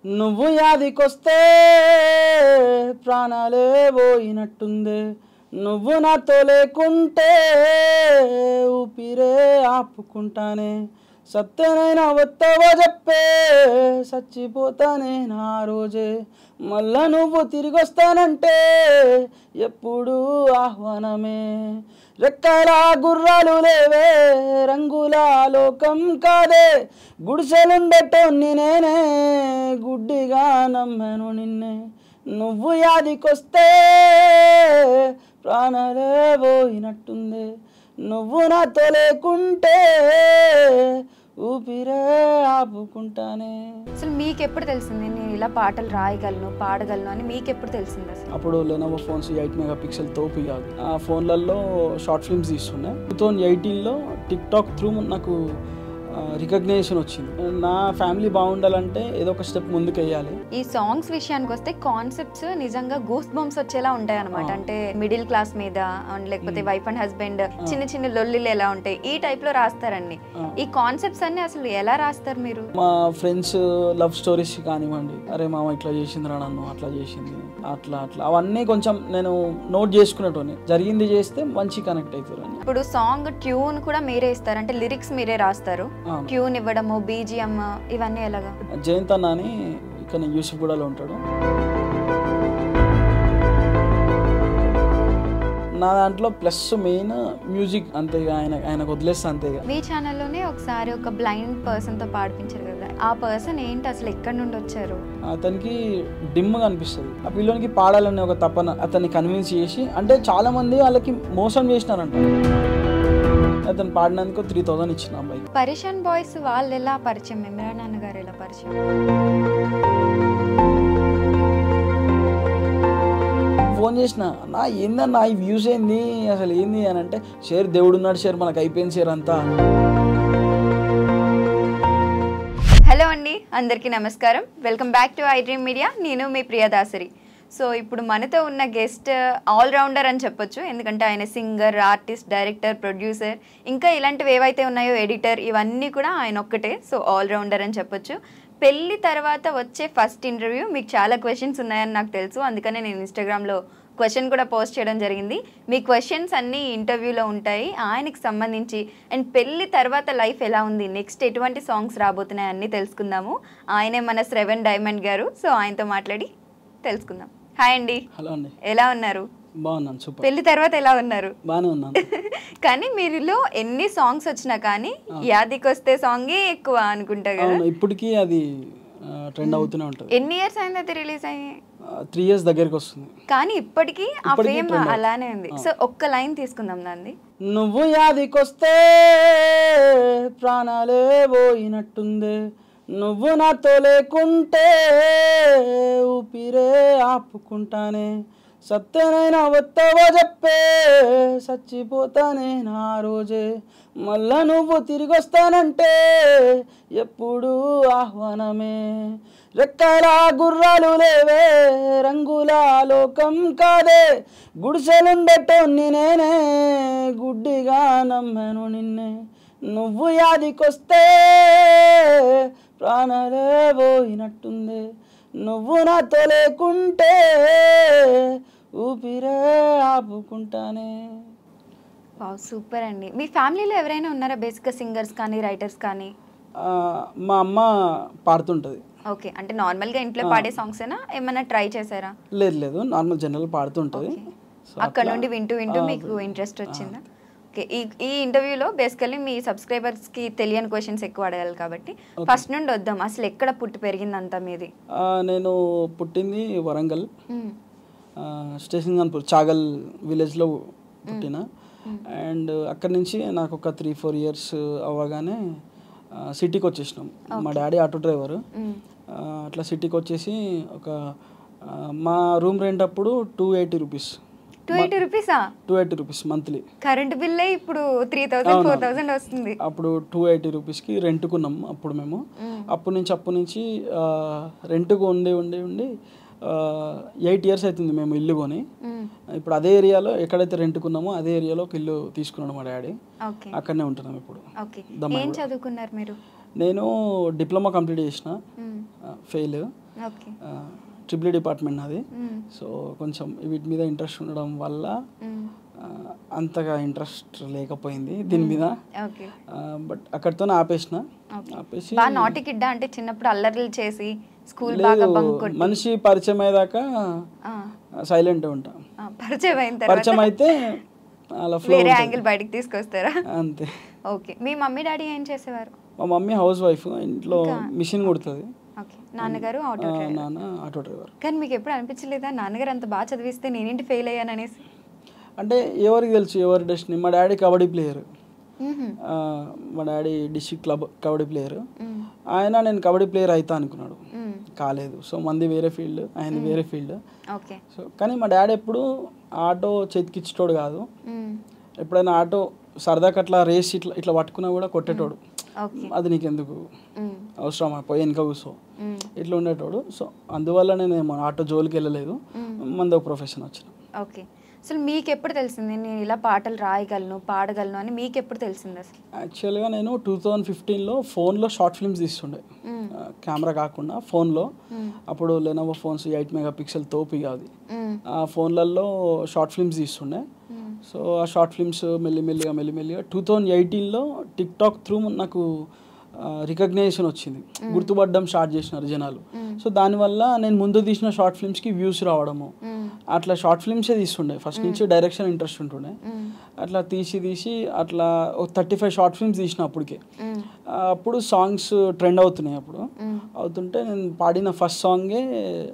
నువ్వు యాదికొస్తే ప్రాణాలే పోయినట్టుందే నువ్వు నాతో లేకుంటే ఊపిరే ఆపుకుంటానే సత్యనైనా వస్తావో చెప్పే చచ్చిపోతానే నా రోజే మళ్ళా నువ్వు తిరిగి వస్తానంటే ఎప్పుడు ఆహ్వానమే రెక్కల గుర్రాలు లేవే రంగుల లోకం కాదే గుడిసెలుండటోన్ని నేనే గుడ్డిగా నమ్మాను నిన్నే నువ్వు యాదికొస్తే ప్రాణాలే పోయినట్టుంది నువ్వు నాతో లేకుంటే ఊపిరే ఆపుకుంటానే అసలు మీకు ఎప్పుడు తెలిసింది నేను ఇలా పాటలు రాయగలను పాడగలను అని మీకు ఎప్పుడు తెలిసింది అసలు అప్పుడు Lenovo phones eight mega pixel తోపి కాదు ఆ ఫోన్లలో షార్ట్ ఫిల్మ్స్ తీస్తుండే టూ థౌజండ్ ఎయిటీన్లో టిక్ టాక్ త్రూ నాకు రికగ్నేషన్ వచ్చింది నా ఫ్యామిలీ బాగుండాలంటే ఏదో ఒక స్టెప్ ముందుకు వేయాలి ఈ సాంగ్స్ విషయానికి వస్తే కాన్సెప్ట్స్ నిజంగా గూస్ బంప్స్ వచ్చేలా ఉంటాయి అనమాట ఆ. అంటే మిడిల్ క్లాస్ మీద and లేకపోతే వైఫ్ అండ్ హస్బెండ్ చిన్న చిన్న లొల్లిలు ఎలా ఉంటాయి ఈ టైప్ లో రాస్తారండి ఆ. ఈ కాన్సెప్ట్స్ అన్ని అసలు ఎలా రాస్తారు మీరు మా ఫ్రెండ్స్ లవ్ స్టోరీస్ కానివ్వండి అరే మామ ఇట్లా చేసిందిరా నన్ను అట్లా చేసింది అట్లా అట్లా అవన్నీ కొంచెం నేను నోట్ చేసుకునేటోని జరిగింది చేస్తే మంచి కనెక్ట్ అవుతారు అని ఇప్పుడు సాంగ్ ట్యూన్ కూడా మీరే ఇస్తారు అంటే లిరిక్స్ మీరే రాస్తారు అవును. ట్యూన్ ఇవ్వడము బీజిఎం ఇవన్నీ ఎలాగా జయంత్ అన్న అని ఇక్కడ యూసుఫ్గూడలో ఉంటాడు నా దాంట్లో ప్లస్ మెయిన్ మ్యూజిక్ అంతేగా ఆయన ఆయనకు వదిలేస్తే అంతేగా మీ ఛానల్లోనే ఒకసారి ఒక బ్లైండ్ పర్సన్ తో పాడిపించారు కదా ఆ పర్సన్ ఏంటి అసలు ఎక్కడి నుండి వచ్చారు అతనికి డిమ్గా అనిపిస్తుంది ఆ పిల్లోనికి పాడాలనే ఒక తపన అతన్ని కన్విన్స్ చేసి అంటే చాలా మంది వాళ్ళకి మోసం చేసినారంట అతను పాడినందుకు త్రీ థౌజండ్ ఇచ్చిన అబ్బాయి పరిషన్ బాయ్స్ వాళ్ళు ఎలా పరిచయం ఇమ్రాన్ నాన్న గారు ఎలా పరిచయం ఫోన్ చేసిన నా ఏందన్నా ఈ వ్యూస్ ఏంది అసలు ఏంది అని అంటే షేర్ దేవుడు ఉన్నాడు షేర్ మనకు అయిపోయింది షేర్ అంతా హలో అండి అందరికీ నమస్కారం welcome back to I dream media నేను మీ ప్రియదాసరి సో ఇప్పుడు మనతో ఉన్న గెస్ట్ ఆల్ రౌండర్ అని చెప్పొచ్చు ఎందుకంటే ఆయన సింగర్ ఆర్టిస్ట్ డైరెక్టర్ ప్రొడ్యూసర్ ఇంకా ఇలాంటివి ఏవైతే ఉన్నాయో ఎడిటర్ ఇవన్నీ కూడా ఆయన ఒక్కటే సో ఆల్ రౌండర్ అని చెప్పొచ్చు పెళ్లి తర్వాత వచ్చే ఫస్ట్ ఇంటర్వ్యూ మీకు చాలా క్వశ్చన్స్ ఉన్నాయని నాకు తెలుసు అందుకనే నేను ఇన్స్టాగ్రామ్లో క్వశ్చన్ కూడా పోస్ట్ చేయడం జరిగింది మీ క్వశ్చన్స్ అన్నీ ఇంటర్వ్యూలో ఉంటాయి ఆయనకి సంబంధించి అండ్ పెళ్లి తర్వాత లైఫ్ ఎలా ఉంది నెక్స్ట్ ఎటువంటి సాంగ్స్ రాబోతున్నాయి అన్నీ తెలుసుకుందాము ఆయనే మన శ్రవణ్ డైమండ్ గారు సో ఆయనతో మాట్లాడి తెలుసుకుందాం హాయ్ అండి హలో అండి ఎలా ఉన్నారు బాగున్నాను సూపర్ పెళ్లి తర్వాత ఎలా ఉన్నారు బాగానే ఉన్నాను కానీ మీరులో ఎన్ని సాంగ్స్ వచ్చినా కానీ యాదికి వస్తే సాంగే ఎక్కువ అనుకుంటా కదా అవును ఇప్పటికీ అది ట్రెండ్ అవుతూనే ఉంటుంది ఎన్ని ఇయర్స్ అయింది అది రిలీజ్ అయ్యి త్రీ ఇయర్స్ దగ్గరికి వస్తుంది కానీ ఇప్పటికీ ఆ ఇప్పటికీ ఫేమ్ trend అలానే ఉంది సో ఒక్క లైన్ తీసుకుందాం దాన్ని నువ్వు యాదికొస్తే ప్రాణాలే పోయినట్టుందే నువ్వు నాతో లేకుంటే ఊపిరే ఆపుకుంటానే సత్యనైనా వస్తావో చెప్పే చచ్చిపోతానే నా రోజే మళ్ళా నువ్వు తిరిగి వస్తానంటే ఎప్పుడు ఆహ్వానమే రెక్కల గుర్రాలు లేవే రంగుల లోకం కాదే గుడిసెలుండటోన్ని నేనే గుడ్డిగా నమ్మాను నిన్నే నువ్వు యాదికొస్తే ప్రాణాలే పోయినట్టుంది నువ్వు నాతో లేకుంటే ఊపిరే ఆపుకుంటానే వావ్ సూపర్ అండి మీ ఫ్యామిలీలో ఎవరైనా ఉన్నారా బేసిక్గా సింగర్స్ కానీ రైటర్స్ కానీ ఆ, మా అమ్మ పాడుతుంటుంది ఓకే అంటే నార్మల్గా ఇంట్లో పాడే సాంగ్స్ ఏనా ఏమైనా ట్రై చేశారా లేదు లేదు నార్మల్ జనరల్ పాడుతుంటుంది సో అక్కడ అట్లా- నుండి వింటూ వింటూ ఆ, మీకు ఇంట్రెస్ట్ వచ్చిందా ఓకే ఈ ఈ ఇంటర్వ్యూలో బేసికల్లీ మీ సబ్స్క్రైబర్స్కి తెలియని క్వశ్చన్స్ ఎక్కువ అడగాలి కాబట్టి ఫస్ట్ నుండి వద్దాం అసలు ఎక్కడ పుట్టి పెరిగిందంతా మీది ఆ, నేను పుట్టింది వరంగల్ మ్మ్. ఆ, స్టేషన్ గన్పూర్ చాగల్ విలేజ్లో పుట్టిన అండ్ అక్కడి నుంచి నాకు ఒక త్రీ ఫోర్ ఇయర్స్ అవ్వగానే ఆ, సిటీకి వచ్చేసినాం మా డాడీ ఆటో డ్రైవరు మ్మ్. ఆ, అట్లా సిటీకి వచ్చేసి ఒక ఆ, మా రూమ్ రెంట్ అప్పుడు two eighty rupees two eighty రూపీసా two eighty rupees monthly current బిల్లే ఇప్పుడు త్రీ థౌసండ్ ఫోర్ థౌసండ్ వస్తుంది అప్పుడు టూ ఎయిటీ రూపీస్కి రెంట్కున్నాం అప్పుడు మేము అప్పటి నుంచి అప్పటి నుంచి ఆ, రెంట్కు ఉండి ఉండి ఉండి ఎయిట్ ఇయర్స్ అవుతుంది మేము ఇల్లు కొని మ్మ్. ఇప్పుడు అదే ఏరియాలో ఎక్కడైతే రెంట్కున్నామో అదే ఏరియాలో ఒక ఇల్లు తీసుకున్నాడు మా డాడీ ఓకే అక్కడనే ఉంటున్నాం ఇప్పుడు ఓకే దమ్మడి ఏం చదువుకున్నారు మీరు నేను డిప్లొమా కంప్లీట్ చేసిన మ్మ్. ఆ, ఫెయిల్ ఓకే ట్రిపుల్ డిపార్ట్మెంట్ నాది మ్మ్. సో కొంచెం వీటి మీద ఇంట్రెస్ట్ ఉండడం వల్ల మ్మ్. ఆ, అంతగా ఇంట్రెస్ట్ లేకపోయింది దీని మీద ఓకే బట్ అక్కడితోనే ఆపేసిన ఓకే. ఆపేసి బాగా నాటి కిడ్డా అంటే చిన్నప్పుడు అల్లర్లు చేసి స్కూల్ బాగా లేదు బంక్ కొట్టి మనిషి పరిచయం అయ్యేదాకా ఆ, సైలెంట్ ఉంటా ఆ, పరిచయం అయిన పరిచయం తర్వాత అయితే అలా ఫ్లో వేరే యాంగిల్ బయటికి తీసుకొస్తారా అంతే ఓకే మీ మమ్మీ డాడీ ఏం చేసేవారు మా మమ్మీ హౌస్ వైఫ్ ఇంట్లో ఇంకా? మిషన్ కుడుతుంది ఓకే నాన్నగారు ఆటో ఆ, డ్రైవర్ నాన్న ఆటో డ్రైవర్ కానీ మీకు ఎప్పుడు అనిపించలేదా నాన్నగారు అంత బాగా చదివిస్తే నేనేంటి ఫెయిల్ అయ్యాను అనేసి అంటే ఎవరికి తెలుసు ఎవరి డెస్టినీ మా డాడీ కబడ్డీ ప్లేయర్ మ్మ్హ. మా daddy district club kabaddi player మ్మ్. ఆయన నేను కబడ్డీ ప్లేయర్ అవుతా అనుకున్నాడు మ్మ్. కాలేదు సో మంది వేరే ఫీల్డ్ ఆయన వేరే ఫీల్డ్ ఓకే సో కానీ మా డాడీ ఎప్పుడు ఆటో చేతికిచ్చేటోడు కాదు మ్మ్. ఎప్పుడైనా ఆటో సరదాకి అట్లా రేస్ ఇట్లా ఇట్లా పట్టుకున్నా కూడా కొట్టేటోడు ఓకే అది నీకెందుకు మ్మ్. అవసరమా పోయి వెనక కూర్చో మ్మ్. ఇట్లా ఇట్లా ఉండేటోడు సో అందువల్ల నేను ఏమో ఆటో జోలికి వెళ్ళలేదు మంది ఒక ప్రొఫెషన్ వచ్చిన ఓకే అసలు మీకు ఎప్పుడు తెలిసింది నేను ఇలా పాటలు రాయగలను పాడగలను అని మీకు ఎప్పుడు తెలిసింది అసలు యాక్చువల్గా నేను టూ థౌజండ్ ఫిఫ్టీన్లో ఫోన్లో షార్ట్ ఫిల్మ్స్ తీస్తుండే మ్మ్. కెమెరా కాకుండా ఫోన్లో మ్మ్. అప్పుడు Lenovo phones eight mega pixel తోపి కాదు మ్మ్. ఆ ఫోన్లలో షార్ట్ ఫిల్మ్స్ తీస్తుండే మ్మ్. సో ఆ షార్ట్ ఫిల్మ్స్ మెల్లిమెల్లిగా మెల్లిమెల్లిగా టూ థౌజండ్ ఎయిటీన్లో టిక్ టాక్ త్రూ నాకు రికగ్నైజేషన్ వచ్చింది గుర్తుపడడం స్టార్ట్ చేసినారు జనాలు సో దానివల్ల నేను ముందు తీసిన షార్ట్ ఫిల్మ్స్కి వ్యూస్ రావడము మ్మ్. అట్లా షార్ట్ ఫిల్మ్సే తీస్తుండే ఫస్ట్ నుంచి డైరెక్షన్ ఇంట్రెస్ట్ ఉంటుండే మ్మ్. అట్లా తీసి తీసి అట్లా ఒక థర్టీ ఫైవ్ షార్ట్ ఫిల్మ్స్ తీసిన అప్పటికే మ్మ్. ఆ, అప్పుడు సాంగ్స్ ట్రెండ్ అవుతున్నాయి అప్పుడు మ్మ్. అవుతుంటే నేను పాడిన ఫస్ట్ సాంగే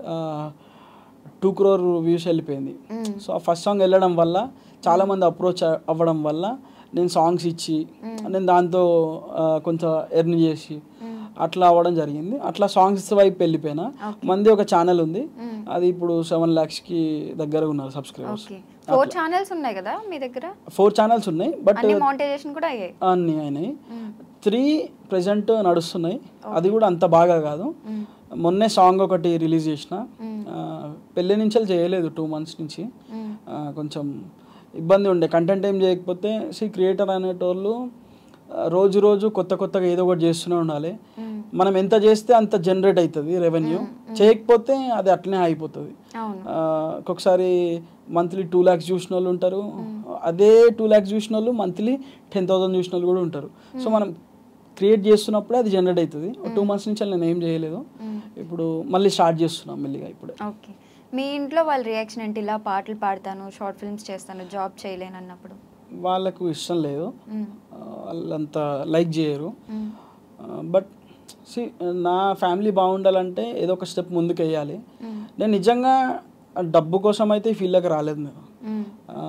టూ క్రోర్ వ్యూస్ వెళ్ళిపోయింది మ్మ్. సో ఆ ఫస్ట్ సాంగ్ వెళ్ళడం వల్ల చాలామంది అప్రోచ్ అవ్వడం వల్ల నేను సాంగ్స్ ఇచ్చి నేను దాంతో ఆ, కొంచెం ఎర్న్ చేసి మ్మ్. అట్లా అవ్వడం జరిగింది అట్లా సాంగ్స్ వైపు వెళ్ళిపోయినా మంది ఒక ఛానల్ ఉంది మ్మ్. అది ఇప్పుడు సెవెన్ ల్యాక్స్కి దగ్గర ఉన్నారు సబ్స్క్రైబర్స్ ఓకే ఫోర్ ఛానల్స్ ఉన్నాయి కదా మీ దగ్గర ఫోర్ ఛానల్స్ ఉన్నాయి బట్ అన్ని మానిటైజేషన్ కూడా అయ్యాయి అన్ని అయినాయి మ్మ్. త్రీ ప్రజెంట్ నడుస్తున్నాయి అది కూడా అంత బాగా కాదు మ్మ్. మొన్నే సాంగ్ ఒకటి రిలీజ్ చేసిన మ్మ్. ఆ, పెళ్లి నుంచి చేయలేదు టూ మంత్స్ నుంచి మ్మ్. ఆ, కొంచెం ఇబ్బంది ఉండే కంటెంట్ ఏం చేయకపోతే సి క్రియేటర్ అనేటోళ్ళు ఆ, రోజు రోజు కొత్త కొత్తగా ఏదో ఒకటి చేస్తూనే ఉండాలి మ్మ్. మనం ఎంత చేస్తే అంత జనరేట్ అవుతుంది రెవెన్యూ చేయకపోతే అది అట్లనే అయిపోతుంది అవును ఆ, ఒక్కొక్కసారి మంత్లీ టూ ల్యాక్స్ చూసిన వాళ్ళు ఉంటారు అదే టూ ల్యాక్స్ చూసిన వాళ్ళు మంత్లీ టెన్ థౌసండ్ చూసిన వాళ్ళు కూడా ఉంటారు సో మనం క్రియేట్ చేస్తున్నప్పుడే అది జనరేట్ అవుతుంది టూ మంత్స్ నుంచి నేను ఏం చేయలేదు మ్మ్. ఇప్పుడు మళ్ళీ స్టార్ట్ చేస్తున్నాం మెల్లిగా ఇప్పుడే ఓకే మీ ఇంట్లో వాళ్ళ రియాక్షన్ ఏంటి ఇలా పాటలు పాడతాను షార్ట్ ఫిల్మ్స్ చేస్తాను జాబ్ చేయలేను అన్నప్పుడు వాళ్ళకు ఇష్టం లేదు మ్మ్. ఆ, వాళ్ళంతా లైక్ చేయరు మ్మ్. బట్ సి నా ఫ్యామిలీ బాగుండాలంటే ఏదో ఒక స్టెప్ ముందుకు వేయాలి మ్మ్. నేను నిజంగా డబ్బు కోసం అయితే ఈ ఫీల్డ్కి రాలేదు నేను మ్మ్. ఆ,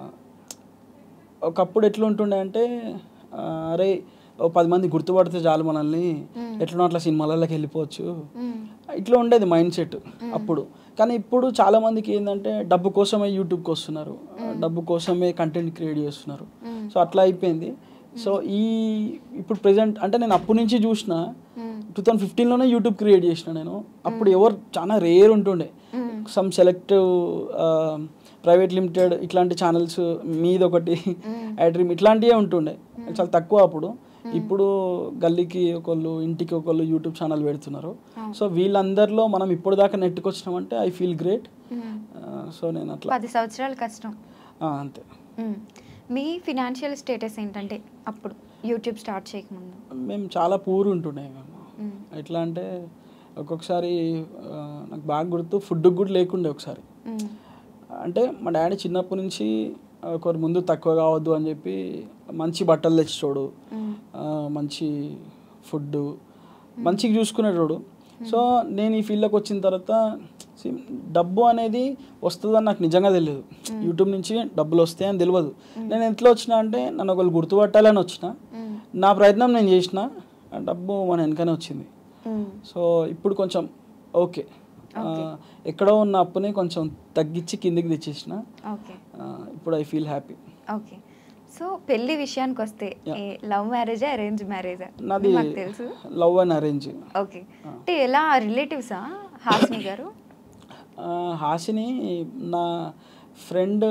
ఒకప్పుడు ఎట్లుంటుండే అంటే ఆ, అరే ఓ పది మంది గుర్తుపడితే చాలు మనల్ని ఎట్లనో అట్లా సినిమాలలోకి వెళ్ళిపోవచ్చు మ్మ్. ఇట్లా ఉండేది మైండ్ సెట్ అప్పుడు కానీ ఇప్పుడు చాలా మందికి ఏంటంటే డబ్బు కోసమే యూట్యూబ్కి వస్తున్నారు డబ్బు కోసమే కంటెంట్ క్రియేట్ చేస్తున్నారు మ్మ్. సో అట్లా అయిపోయింది సో ఈ ఇప్పుడు ప్రెసెంట్ అంటే నేను అప్పటి నుంచి చూసిన మ్మ్. టూ థౌజండ్ ఫిఫ్టీన్లోనే యూట్యూబ్ క్రియేట్ చేసిన నేను అప్పుడు ఎవరు చాలా రేర్ ఉంటుండే మ్మ్. సమ్ సెలెక్టివ్ ప్రైవేట్ లిమిటెడ్ ఇట్లాంటి ఛానల్స్ మీది ఒకటి ఐడ్రీమ్ ఇట్లాంటివే ఉంటుండే చాలా తక్కువ అప్పుడు ఇప్పుడు గల్లీకి ఒకళ్ళు ఇంటికి ఒకళ్ళు యూట్యూబ్ ఛానల్ పెడుతున్నారు సో వీళ్ళందరిలో మనం ఇప్పుడు దాకా నెట్టుకొచ్చినామంటే ఐ ఫీల్ గ్రేట్ మ్మ్. సో నేను అట్లా పది సంవత్సరాలు కష్టం ఆ, అంతే మ్మ్. మీ ఫినాన్షియల్ స్టేటస్ ఏంటంటే అప్పుడు యూట్యూబ్ స్టార్ట్ చేయకముందు మేము చాలా పూర్ ఉంటుండే మేము మ్మ్. ఎట్లా అంటే ఒక్కొక్కసారి ఆ, నాకు బాగా గుర్తు ఫుడ్ కూడా లేకుండే ఒకసారి మ్మ్. అంటే మా డాడీ చిన్నప్పటి నుంచి ఒకరి ముందు తక్కువ కావద్దు అని చెప్పి మంచి బట్టలు తెచ్చేటోడు మ్మ్. ఆ, మంచి ఫుడ్ మంచిగా చూసుకునేటోడు సో నేను ఈ ఫీల్డ్లోకి వచ్చిన తర్వాత see, డబ్బు అనేది వస్తుందని నాకు నిజంగా తెలియదు యూట్యూబ్ నుంచి డబ్బులు వస్తాయని తెలియదు నేను ఎట్లా వచ్చినా అంటే నన్ను ఒకళ్ళు గుర్తుపట్టాలని వచ్చిన మ్మ్. నా ప్రయత్నం నేను చేసిన ఆ డబ్బు మన వెనకనే వచ్చింది మ్మ్. సో ఇప్పుడు కొంచెం ఓకే ఆ, ఎక్కడో ఉన్న అప్పుని కొంచెం తగ్గించి కిందికి తెచ్చేసిన ఓకే ఆ, ఇప్పుడు I feel happy okay so పెళ్లి విషయానికి వస్తే లవ్ మ్యారేజా అరేంజ్ మ్యారేజా నాది మాకు తెలుసు లవ్ అండ్ అరేంజ్ ఓకే అంటే ఎలా రిలేటివ్సా హాసిని గారు హాసిని నా ఫ్రెండ్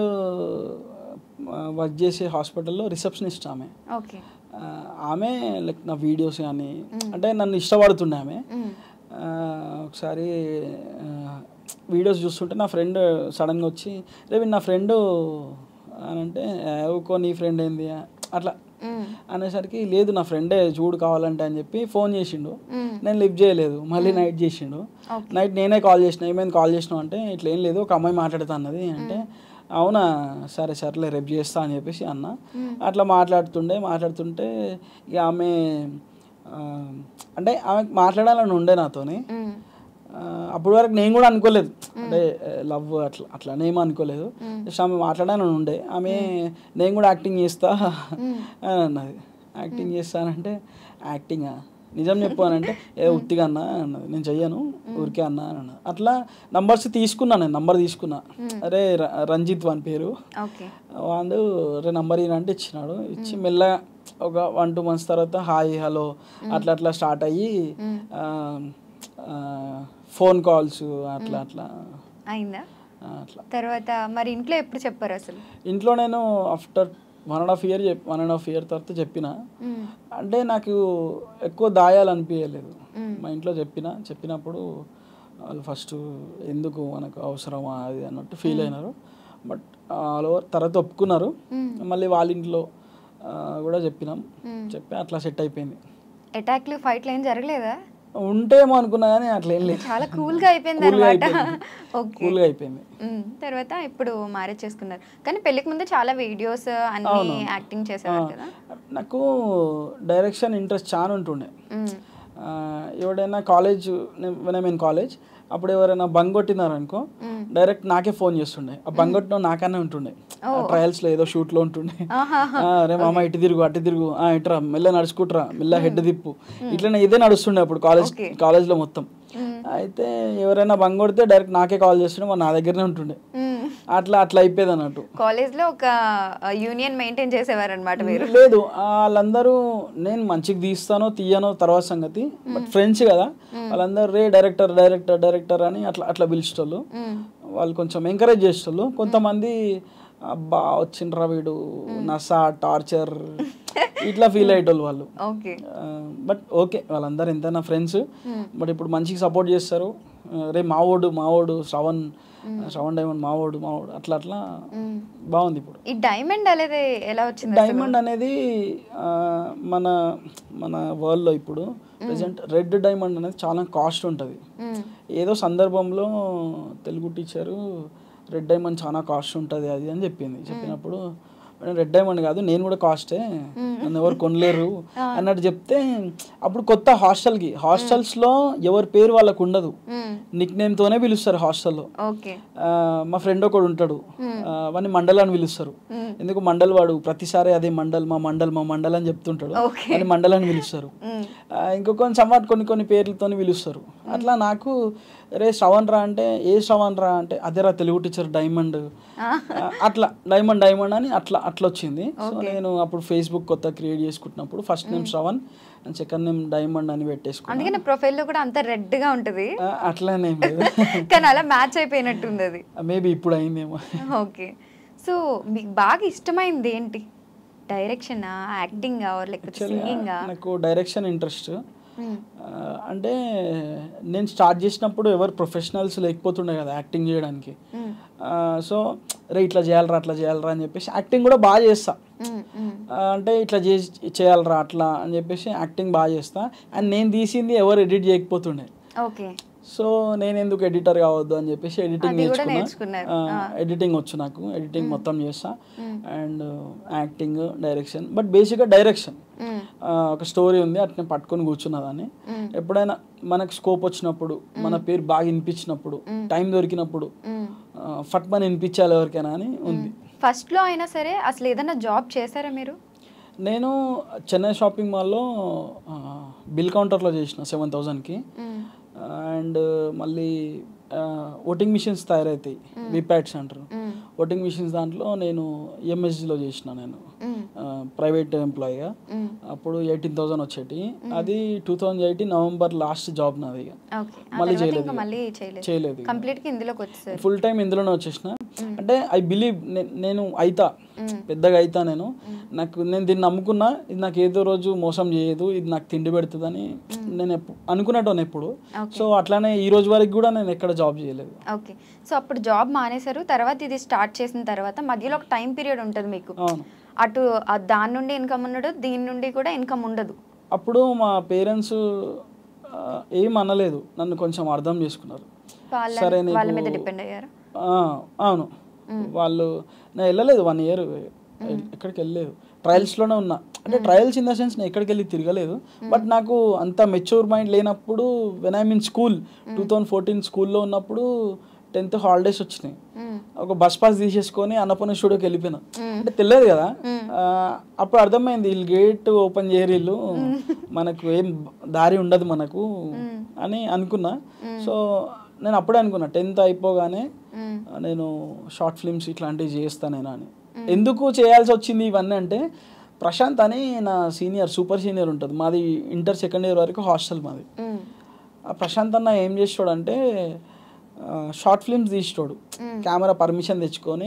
వర్క్ చేసే హాస్పిటల్లో రిసెప్షనిస్ట్ ఆమె ఓకే ఆ, ఆమె లైక్ నా వీడియోస్ కానీ అంటే నన్ను ఇష్టపడుతుండే ఆమె మ్మ్. ఆ, ఒకసారి వీడియోస్ చూస్తుంటే నా ఫ్రెండ్ సడన్గా వచ్చి రేపు నా ఫ్రెండ్ అని అంటే ఊకో నీ ఫ్రెండ్ ఏంది అట్లా మ్మ్. అనేసరికి లేదు నా ఫ్రెండే చూడు కావాలంటే అని చెప్పి ఫోన్ చేసిండు మ్మ్. నేను లిఫ్ట్ చేయలేదు మళ్ళీ నైట్ చేసిండు Okay. నైట్ నేనే కాల్ చేసిన ఏమైంది కాల్ చేసినావు అంటే ఇట్లా ఏం లేదు ఒక అమ్మాయి మాట్లాడుతా అన్నది అంటే అవునా సరే సరేలే రేపు చేస్తా అని చెప్పేసి అన్న అట్లా మాట్లాడుతుండే మాట్లాడుతుంటే ఇక ఆమె ఆ, అంటే ఆమె మాట్లాడాలని ఉండే నాతోని మ్మ్. ఆ, అప్పటి వరకు నేను కూడా అనుకోలేదు అంటే లవ్ అట్లా అట్లా నేను అనుకోలేదు జస్ట్ ఆమె మాట్లాడాలని ఉండే ఆమె నేను కూడా యాక్టింగ్ చేస్తా అని అన్నది యాక్టింగ్ చేస్తానంటే యాక్టింగా నిజం చెప్పు అని అంటే ఏ ఉత్తిగా అన్నా అన్నది నేను చెయ్యను ఊరికే అన్నా అని అన్నది అట్లా నంబర్స్ తీసుకున్నా నేను నంబర్ తీసుకున్నా అరే ర- రంజిత్ వాని పేరు ఓకే వాడు రే నంబర్ అంటే ఇచ్చినాడు ఇచ్చి మెల్లగా ఒక వన్ టూ మంత్స్ తర్వాత హాయ్ హలో అట్లా అట్లా స్టార్ట్ అయ్యి ఫోన్ కాల్స్ అట్లా అట్లా అయిందా ఆ, అట్లా తర్వాత మరి ఇంట్లో ఎప్పుడు చెప్పారు అసలు ఇంట్లో నేను after one and half year చెప్ వన్ అండ్ హాఫ్ ఇయర్ తర్వాత చెప్పిన మ్మ్. అంటే నాకు ఎక్కువ దాయాలనిపించలేదు మ్మ్. మా ఇంట్లో చెప్పిన చెప్పినప్పుడు వాళ్ళు ఫస్ట్ ఎందుకు మనకు అవసరమా అది అన్నట్టు ఫీల్ అయినారు బట్ ఆల్ ఓవర్ తర్వాత ఒప్పుకున్నారు మళ్ళీ వాళ్ళ ఇంట్లో ఆ, కూడా చెప్పినాం చెప్పి అట్లా సెట్ అయిపోయింది అటాక్లు ఫైట్లు ఏం జరగలేదా ఉంటేమో అనుకున్నా కానీ అట్లా ఏం లేదు చాలా కూల్ గా అయిపోయింది Cool గా అనమాట అయిపోయింది. ఓకే కూల్గా అయిపోయింది మ్మ్. తర్వాత ఇప్పుడు మ్యారేజ్ చేసుకున్నారు కానీ పెళ్లికి ముందు చాలా వీడియోస్ అన్ని అవును. యాక్టింగ్ చేసేవారు కదా నాకు డైరెక్షన్ ఇంట్రెస్ట్ చాలా ఉంటుండే మ్మ్. ఆ, ఎవడైనా కాలేజ్ ఐ మీన్ కాలేజ్ అప్పుడు ఎవరైనా బంగ్ కొట్టినారు అనుకో డైరెక్ట్ నాకే ఫోన్ చేస్తుండే ఆ బంగ్ కొట్టిన నాకనే ఉంటుండే ట్రయల్స్లో ఏదో షూట్లో ఉంటుండే ఆ, రే మామ ఇటు తిరుగు అటు తిరుగు ఆ, ఇట్రా మెల్ల నడుచుకుంటురా మెల్ల హెడ్ తిప్పు ఇట్లనే ఇదే నడుస్తుండే అప్పుడు కాలేజ్ కాలేజ్లో మొత్తం అయితే ఎవరైనా బంగ్ కొడితే డైరెక్ట్ నాకే కాల్ చేస్తుండే మరి నా దగ్గరనే ఉంటుండే మ్మ్. అట్లా అట్లా అయిపోయేది అన్నట్టు కాలేజ్ లో ఒక యూనియన్ మెయింటైన్ చేసేవారు అనమాట మీరు లేదు ఆ, వాళ్ళందరూ నేను మంచిగా తీస్తానో తీయనో తర్వాత సంగతి బట్ ఫ్రెండ్స్ కదా వాళ్ళందరూ రే డైరెక్టర్ డైరెక్టర్ డైరెక్టర్ అని అట్లా అట్లా పిలిచేటోళ్ళు మ్మ్. వాళ్ళు కొంచెం ఎంకరేజ్ చేసేటోళ్ళు కొంతమంది అబ్బా వచ్చిండ్రా వీడు నసా టార్చర్ ఇట్లా ఫీల్ అయ్యేటోళ్ళు వాళ్ళు ఓకే బట్ ఓకే వాళ్ళందరూ ఎంతైనా ఫ్రెండ్స్ బట్ ఇప్పుడు మంచిగా సపోర్ట్ చేస్తారు ఆ, రే మావోడు మావోడు శ్రవణ్ శ్రవణ్ డైమండ్ మావోడు మావోడు అట్లా అట్లా మ్మ్. బాగుంది ఇప్పుడు ఈ డైమండ్ అనేది ఎలా వచ్చింది డైమండ్ అనేది ఆ, మన మన వరల్డ్లో ఇప్పుడు ప్రజెంట్ రెడ్ డైమండ్ అనేది చాలా కాస్ట్ ఉంటుంది మ్మ్. ఏదో సందర్భంలో తెలుగు టీచరు రెడ్ డైమండ్ చాలా కాస్ట్ ఉంటుంది అది అని చెప్పింది చెప్పినప్పుడు మేడం రెడ్ డైమండ్ కాదు నేను కూడా కాస్టే నన్ను ఎవరు కొనలేరు అన్నట్టు చెప్తే అప్పుడు కొత్త హాస్టల్కి హాస్టల్స్లో ఎవరి పేరు వాళ్ళకు ఉండదు మ్మ్. నిక్ నేమ్తోనే పిలుస్తారు హాస్టల్లో ఓకే ఆ, మా ఫ్రెండ్ ఒకడు ఉంటాడు ఆ, వాడిని మండల్ అని పిలుస్తారు ఎందుకు మండల్ వాడు ప్రతిసారి అదే మండల్ మా మండల్ మా మండల్ అని చెప్తుంటాడు Okay. వాడిని మండల్ అని పిలుస్తారు మ్మ్. ఆ, ఇంకొక సమ్వాట్ కొన్ని కొన్ని పేర్లతోని పిలుస్తారు అట్లా నాకు రే శ్రవణ్ రా అంటే ఏ శ్రవణ్ రా అంటే అదేరా తెలుగు టీచర్ డైమండ్ ఆ, అట్లా డైమండ్ డైమండ్ అని అట్లా అట్లా వచ్చింది సో నేను అప్పుడు ఫేస్బుక్ కొత్త క్రియేట్ చేసుకుంటున్నప్పుడు first name Shravan and second name diamond అని పెట్టేసుకున్నాను అందుకే నా ప్రొఫైల్ లో కూడా అంత రెడ్ గా ఉంటది ఆ, అట్లానే ఏం లేదు కానీ అలా మ్యాచ్ అయిపోయినట్టుంది అది మేబీ ఇప్పుడు అయిందేమో ఓకే సో మీకు బాగా ఇష్టమైంది ఏంటి డైరెక్షన్ యాక్టింగ్ లేకపోతే సింగింగ్ నాకు డైరెక్షన్ ఇంట్రెస్ట్ అంటే నేను స్టార్ట్ చేసినప్పుడు ఎవరు ప్రొఫెషనల్స్ లేకపోతుండే కదా యాక్టింగ్ చేయడానికి సో రే ఇట్లా చేయాలరా అట్లా చేయాలరా అని చెప్పేసి యాక్టింగ్ కూడా బాగా చేస్తా ఆ, అంటే ఇట్లా చేసి చేయాలరా అట్లా అని చెప్పేసి యాక్టింగ్ బాగా చేస్తా అండ్ నేను తీసింది ఎవరు ఎడిట్ చేయకపోతుండే ఓకే సో నేను ఎందుకు ఎడిటర్ కావద్దు అని చెప్పేసి ఎడిటింగ్ అది కూడా నేర్చుకున్నా నేర్చుకున్నారు. ఎడిటింగ్ వచ్చు నాకు ఎడిటింగ్ మొత్తం చేస్తా అండ్ యాక్టింగ్ డైరెక్షన్ బట్ బేసిక్గా డైరెక్షన్ ఒక స్టోరీ ఉంది అట్నే పట్టుకొని కూర్చున్నా దాన్ని ఎప్పుడైనా మనకు స్కోప్ వచ్చినప్పుడు మన పేరు బాగా వినిపించినప్పుడు టైం దొరికినప్పుడు ఆ, ఫట్ మన వినిపించాలి ఎవరికైనా అని ఉంది ఫస్ట్ లో అయినా సరే అసలు ఏదైనా జాబ్ చేశారా మీరు నేను చెన్నై షాపింగ్ మాల్లో బిల్ కౌంటర్లో చేసిన సెవెన్ థౌజండ్కి అండ్ మళ్ళీ ఓటింగ్ మిషన్స్ తయారవుతాయి విప్యాట్స్ అంటారు ఓటింగ్ మిషన్స్ దాంట్లో నేను ఎంఎస్జిలో చేసిన నేను ప్రైవేట్ ఎంప్లాయీగా మ్మ్. అప్పుడు ఎయిటీన్ థౌసండ్ వచ్చేటి అది two thousand eighteen November last job నాది ఇక ఓకే ఆ మళ్ళీ తర్వాత చేయలేదు ఇంకా ఇక. మళ్ళీ చేయలేదు చేయలేదు ఇక. కంప్లీట్ గా ఇందులోకి వచ్చేసారు ఫుల్ టైం ఇందులోనే వచ్చేసిన అంటే ఐ బిలీవ్ నేను అయితా పెద్దగా అయితా నేను నాకు నేను దీన్ని నమ్ముకున్నా ఇది నాకు ఏదో రోజు మోసం చేయదు ఇది నాకు తిండి పెడుతుందని నేను ఎప్పు- అనుకునేటోను ఎప్పుడు Okay. సో అట్లానే ఈ రోజు వరకు కూడా నేను ఎక్కడ జాబ్ చేయలేదు ఓకే సో అప్పుడు జాబ్ మానేశారు తర్వాత ఇది స్టార్ట్ చేసిన తర్వాత మధ్యలో ఒక టైం పీరియడ్ ఉంటుంది మీకు అవును అటు ఆ దాని నుండి ఇన్కమ్ ఉండదు దీని నుండి కూడా ఇన్కమ్ ఉండదు అప్పుడు మా పేరెంట్స్ ఏం అనలేదు నన్ను కొంచెం అర్థం చేసుకున్నారు వాళ్ళ సరే వాళ్ళ నీకు- మీద డిపెండ్ అయ్యారు ఆ, అవును వాళ్ళు నేను వెళ్ళలేదు వన్ ఇయర్ ఎక్కడికి వెళ్ళలేదు ట్రయల్స్లోనే ఉన్నా అంటే ట్రయల్స్ ఇన్ ద సెన్స్ నేను ఎక్కడికి వెళ్ళి తిరగలేదు బట్ నాకు అంత మెచ్యూర్ మైండ్ లేనప్పుడు when I mean school two thousand fourteen స్కూల్లో ఉన్నప్పుడు టెన్త్ హాలిడేస్ వచ్చినాయి మ్మ్. ఒక బస్ పాస్ తీసేసుకొని అన్నపూర్ణ స్టూడియోకి వెళ్ళిపోయినా అంటే తెలియదు కదా ఆ, అప్పుడు అర్థమైంది వీళ్ళు గేట్ ఓపెన్ చేయరు వీళ్ళు మనకు ఏం దారి ఉండదు మనకు అని అనుకున్నా సో నేను అప్పుడే అనుకున్నా టెన్త్ అయిపోగానే మ్మ్. నేను షార్ట్ ఫిల్మ్స్ ఇట్లాంటివి చేస్తాను నేను అని ఎందుకు చేయాల్సి వచ్చింది ఇవన్నీ అంటే ప్రశాంత్ అని నా సీనియర్ సూపర్ సీనియర్ ఉంటుంది మాది ఇంటర్ సెకండ్ ఇయర్ వరకు హాస్టల్ మాది మ్మ్. ఆ ప్రశాంత్ అన్న ఏం చేస్తాడంటే షార్ట్ ఫిల్మ్స్ తీస్తాడు కెమెరా పర్మిషన్ తెచ్చుకొని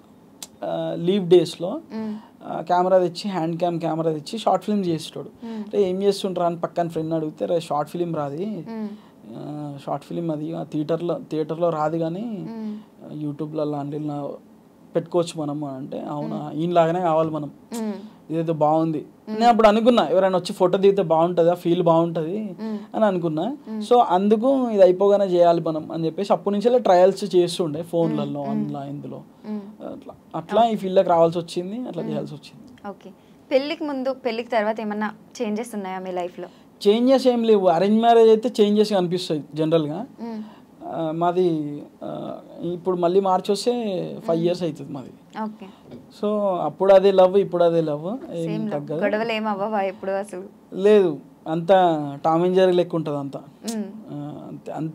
లీవ్ డేస్లో మ్మ్. కెమెరా తెచ్చి హ్యాండ్ క్యామ్ కెమెరా తెచ్చి షార్ట్ ఫిల్మ్ చేస్తాడు రే ఏం చేస్తుంటారా అని పక్కన ఫ్రెండ్ అడిగితే రే షార్ట్ ఫిలిం రాది మ్మ్. షార్ట్ ఫిలిం అది ఆ థియేటర్లో థియేటర్లో రాదు కానీ మ్మ్. యూట్యూబ్లో లాంటిలో పెట్టుకోవచ్చు మనం అని అంటే అవునా ఈయనలాగానే కావాలి మనం మ్మ్. ఇదైతే బాగుంది నేను అప్పుడు అనుకున్నా ఎవరైనా వచ్చి ఫోటో దిగితే బాగుంటుంది ఆ ఫీల్ బాగుంటుంది అని అనుకున్నా సో అందుకు ఇది అయిపోగానే చేయాలి మనం అని చెప్పేసి అప్పటి నుంచే ట్రయల్స్ చేస్తుండే ఫోన్లలో ఆన్లైన్ ఇందులో మ్మ్. అట్లా అట్లా ఈ ఫీల్డ్కి రావాల్సి వచ్చింది అట్లా చేయాల్సి వచ్చింది ఓకే పెళ్ళికి ముందు పెళ్ళికి తర్వాత ఏమన్నా చేంజెస్ ఉన్నాయా మీ లైఫ్లో చేంజెస్ ఏం లేవు అరేంజ్ మ్యారేజ్ అయితే చేంజెస్ కనిపిస్తాయి జనరల్గా ఆ, మాది ఆ, ఇప్పుడు మళ్ళీ మార్చి వస్తే ఫైవ్ ఇయర్స్ అవుతుంది మాది ఓకే సో అప్పుడు అదే లవ్ ఇప్పుడు అదే లవ్ ఏం సేమ్ తగ్గదు గొడవలు ఏం అవ్వవా ఎప్పుడు అసలు లేదు అంతా టామ్ అండ్ జెర్రీ లెక్క ఉంటుంది అంతా మ్మ్. ఆ, అంతే- అంత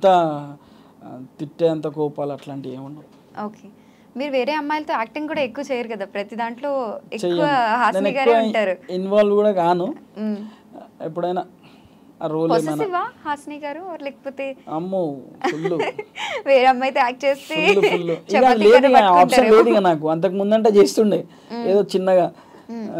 ఆ, తిట్టే అంత కోపాలు అట్లాంటివి ఏముండవు ఓకే మీరు వేరే అమ్మాయిలతో యాక్టింగ్ కూడా ఎక్కువ చేయరు కదా ప్రతి దాంట్లో ఎక్కువ చెయ్యను. నేను హాస్ని గారే ఎక్కువ ఉంటారు ఇన్వాల్వ్ కూడా కాను మ్మ్. ఎప్పుడైనా ఆ రోల్ ఏమైనా పొసెసివా హాస్ని గారు or లేకపోతే అమ్మో ఫుల్ వేరే అమ్మాయితో యాక్ట్ చేస్తే ఫుల్ ఫుల్ ఇక చపాతీ లేదు కర్ర ఇక ఆప్షన్ పట్టుకుంటారేమో. లేదు ఇక నాకు అంతకు ముందంటే చేస్తుండే ఏదో చిన్నగా ఆ,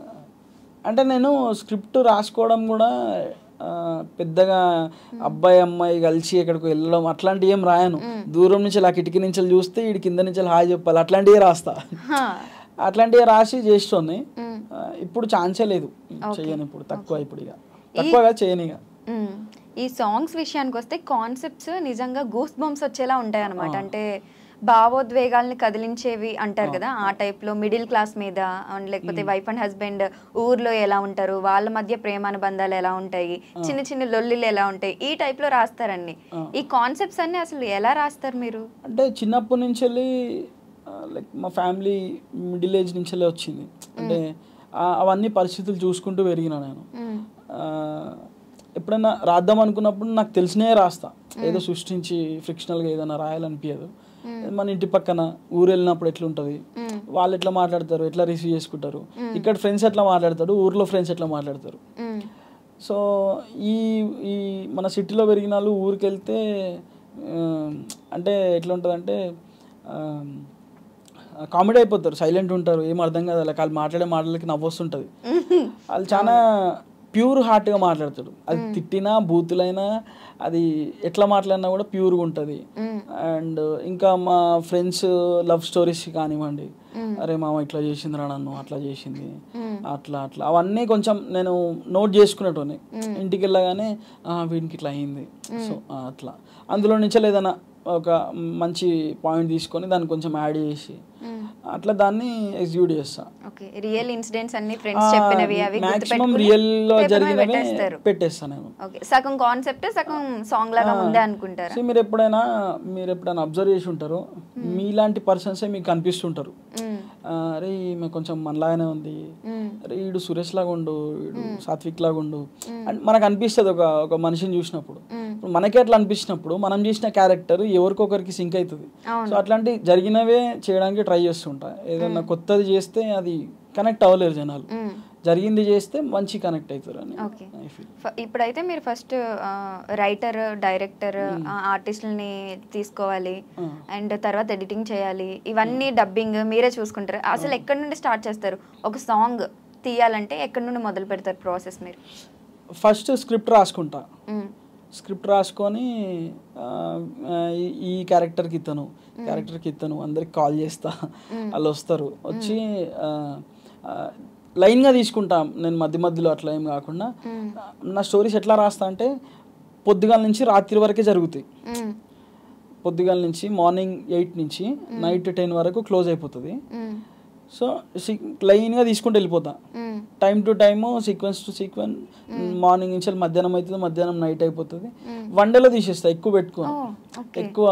అంటే నేను స్క్రిప్ట్ రాసుకోవడం కూడా ఆ, పెద్దగా అబ్బాయి అమ్మాయి కలిసి ఎక్కడికి వెళ్ళడం అట్లాంటివి ఏం రాయను దూరం నుంచి ఇలా కిటికీ నుంచి చూస్తే వీడి కింద నుంచి హాయ్ చెప్పాలి అట్లాంటివి రాస్తా హా. అట్లాంటివి రాసి చేస్తుంది మ్మ్. ఇప్పుడు ఛాన్సే లేదు చెయ్యను ఇప్పుడు తక్కువ ఇప్పుడు ఇక తక్కువగా చేయను ఇక మ్మ్. ఈ సాంగ్స్ విషయానికి వస్తే కాన్సెప్ట్స్ నిజంగా గూస్ బంప్స్ వచ్చేలా ఉంటాయి అనమాట అంటే భావోద్వేగాల్ని కదిలించేవి అంటారు కదా ఆ type లో మిడిల్ క్లాస్ మీద and లేకపోతే వైఫ్ అండ్ హస్బెండ్ ఊర్లో ఎలా ఉంటారు వాళ్ళ మధ్య ప్రేమానుబంధాలు ఎలా ఉంటాయి చిన్న చిన్న లొల్లిలు ఎలా ఉంటాయి ఈ type లో రాస్తారండి ఈ కాన్సెప్ట్స్ అన్ని అసలు ఎలా రాస్తారు మీరు అంటే చిన్నప్పటి నుంచి వెళ్ళి లైక్ మా ఫ్యామిలీ మిడిల్ ఏజ్ నుంచి వెళ్ళి వచ్చింది అంటే ఆ- అవన్నీ పరిస్థితులు చూసుకుంటూ పెరిగిన నేను మ్మ్. ఆ, ఎప్పుడైనా రాద్దాం అనుకున్నప్పుడు నాకు తెలిసినవే రాస్తా ఏదో సృష్టించి ఫ్రిక్షనల్గా ఏదైనా రాయాలనిపించదు మన ఇంటి పక్కన ఊరు వెళ్ళినప్పుడు ఎట్లుంటుంది మ్మ్. వాళ్ళు ఎట్లా మాట్లాడతారు ఎట్లా రిసీవ్ చేసుకుంటారు ఇక్కడ ఫ్రెండ్స్ ఎట్లా మాట్లాడతారు ఊర్లో ఫ్రెండ్స్ ఎట్లా మాట్లాడతారు మ్మ్. సో ఈ ఈ మన సిటీలో పెరిగిన వాళ్ళు ఊరికి వెళ్తే ఆ, అంటే ఎట్లా ఉంటుంది అంటే కామెడీ అయిపోతారు సైలెంట్ ఉంటారు ఏం అర్థం కాదు వాళ్ళకి వాళ్ళు మాట్లాడే మాటలకి నవ్వొస్తుంటుంది వాళ్ళు చాలా ప్యూర్ హార్ట్గా మాట్లాడతాడు అది తిట్టినా బూతులైనా అది ఎట్లా మాట్లాడినా కూడా ప్యూర్గా ఉంటుంది మ్మ్. అండ్ ఇంకా మా ఫ్రెండ్స్ లవ్ స్టోరీస్ కానివ్వండి అరే మామ ఇట్లా చేసిందిరా నన్ను అట్లా చేసింది మ్మ్. అట్లా అట్లా అవన్నీ కొంచెం నేను నోట్ చేసుకునేటోని ఇంటికి వెళ్ళగానే "ఆ, వీడికి ఇట్లా అయింది సో ఆ, అట్లా అందులో నుంచి ఏదైనా ఒక మంచి పాయింట్ తీసుకొని దాన్ని కొంచెం యాడ్ చేసి మ్మ్. అట్లా దాన్ని ఎగ్జిక్యూట్ చేస్తా ఓకే రియల్ ఇన్సిడెంట్స్ అన్ని ఫ్రెండ్స్ చెప్పినవి అవి మాక్సిమం గుర్తుపెట్టుకుని రియల్ లో paper మీద జరిగినవే పెట్టేస్తారు పెట్టేస్తా నేను ఓకే సగం కాన్సెప్ట్ సగం సాంగ్ లాగా ముందే అనుకుంటారా సో మీరు ఎప్పుడైనా మీరు ఎప్పుడైనా అబ్జర్వ్ చేసి ఉంటారు మీలాంటి పర్సన్సే మీకు కనిపిస్తుంటారు మ్మ్. ఆ, అరే ఈమె కొంచెం మనలాగానే ఉంది మ్మ్. అరే ఈడు సురేష్ లాగా ఉండు ఈడు సాత్విక్ లాగా ఉండు అని మనకు అనిపిస్తుంది ఒక ఒక మనిషిని చూసినప్పుడు మ్మ్. ఇప్పుడు మనకే అట్లా అనిపించినప్పుడు మనం చేసిన క్యారెక్టర్ ఎవరికొకరికి సింక్ అవుతుంది అవును. సో అట్లాంటి జరిగినవే చేయడానికి ట్రై చేస్తుంటా ఏదైనా కొత్తది చేస్తే అది కనెక్ట్ అవ్వలేరు జనాలు మ్మ్. జరిగింది చేస్తే మంచి కనెక్ట్ అవుతారు అని ఓకే I feel. ఫ- ఇప్పుడైతే మీరు ఫస్ట్ రైటర్ డైరెక్టర్ ఆర్టిస్టులని తీసుకోవాలి ఆ. అండ్ తర్వాత ఎడిటింగ్ చేయాలి ఇవన్నీ డబ్బింగ్ మీరే చూసుకుంటారు అసలు ఎక్కడి నుండి స్టార్ట్ చేస్తారు ఒక సాంగ్ తీయాలంటే ఎక్కడి నుండి మొదలు పెడతారు ప్రాసెస్ మీరు ఫస్ట్ స్క్రిప్ట్ రాసుకుంటా మ్మ్. స్క్రిప్ట్ రాసుకొని ఆ, ఆ, ఈ- ఈ క్యారెక్టర్కి ఇత్తను క్యారెక్టర్కి ఇత్తను అందరికి కాల్ చేస్తా వాళ్ళు వస్తారు వచ్చి ఆ, ఆ, లైన్గా తీసుకుంటా నేను మధ్య మధ్యలో అట్లా ఏం కాకుండా మ్మ్. నా స్టోరీస్ ఎట్లా రాస్తా అంటే పొద్దుగాల నుంచి రాత్రి వరకే జరుగుతాయి మ్మ్. పొద్దుగాల నుంచి మార్నింగ్ ఎయిట్ నుంచి నైట్ టెన్ వరకు క్లోజ్ అయిపోతుంది మ్మ్. సో లైన్గా తీసుకుంటూ వెళ్ళిపోతా మ్మ్. Time to time sequence to sequence morning నుంచి మధ్యాహ్నం అవుతుంది మధ్యాహ్నం నైట్ అయిపోతుంది మ్మ్. వన్ డేలో తీసేస్తా ఎక్కువ పెట్టుకోను ఓ, ఓకే ఎక్కువ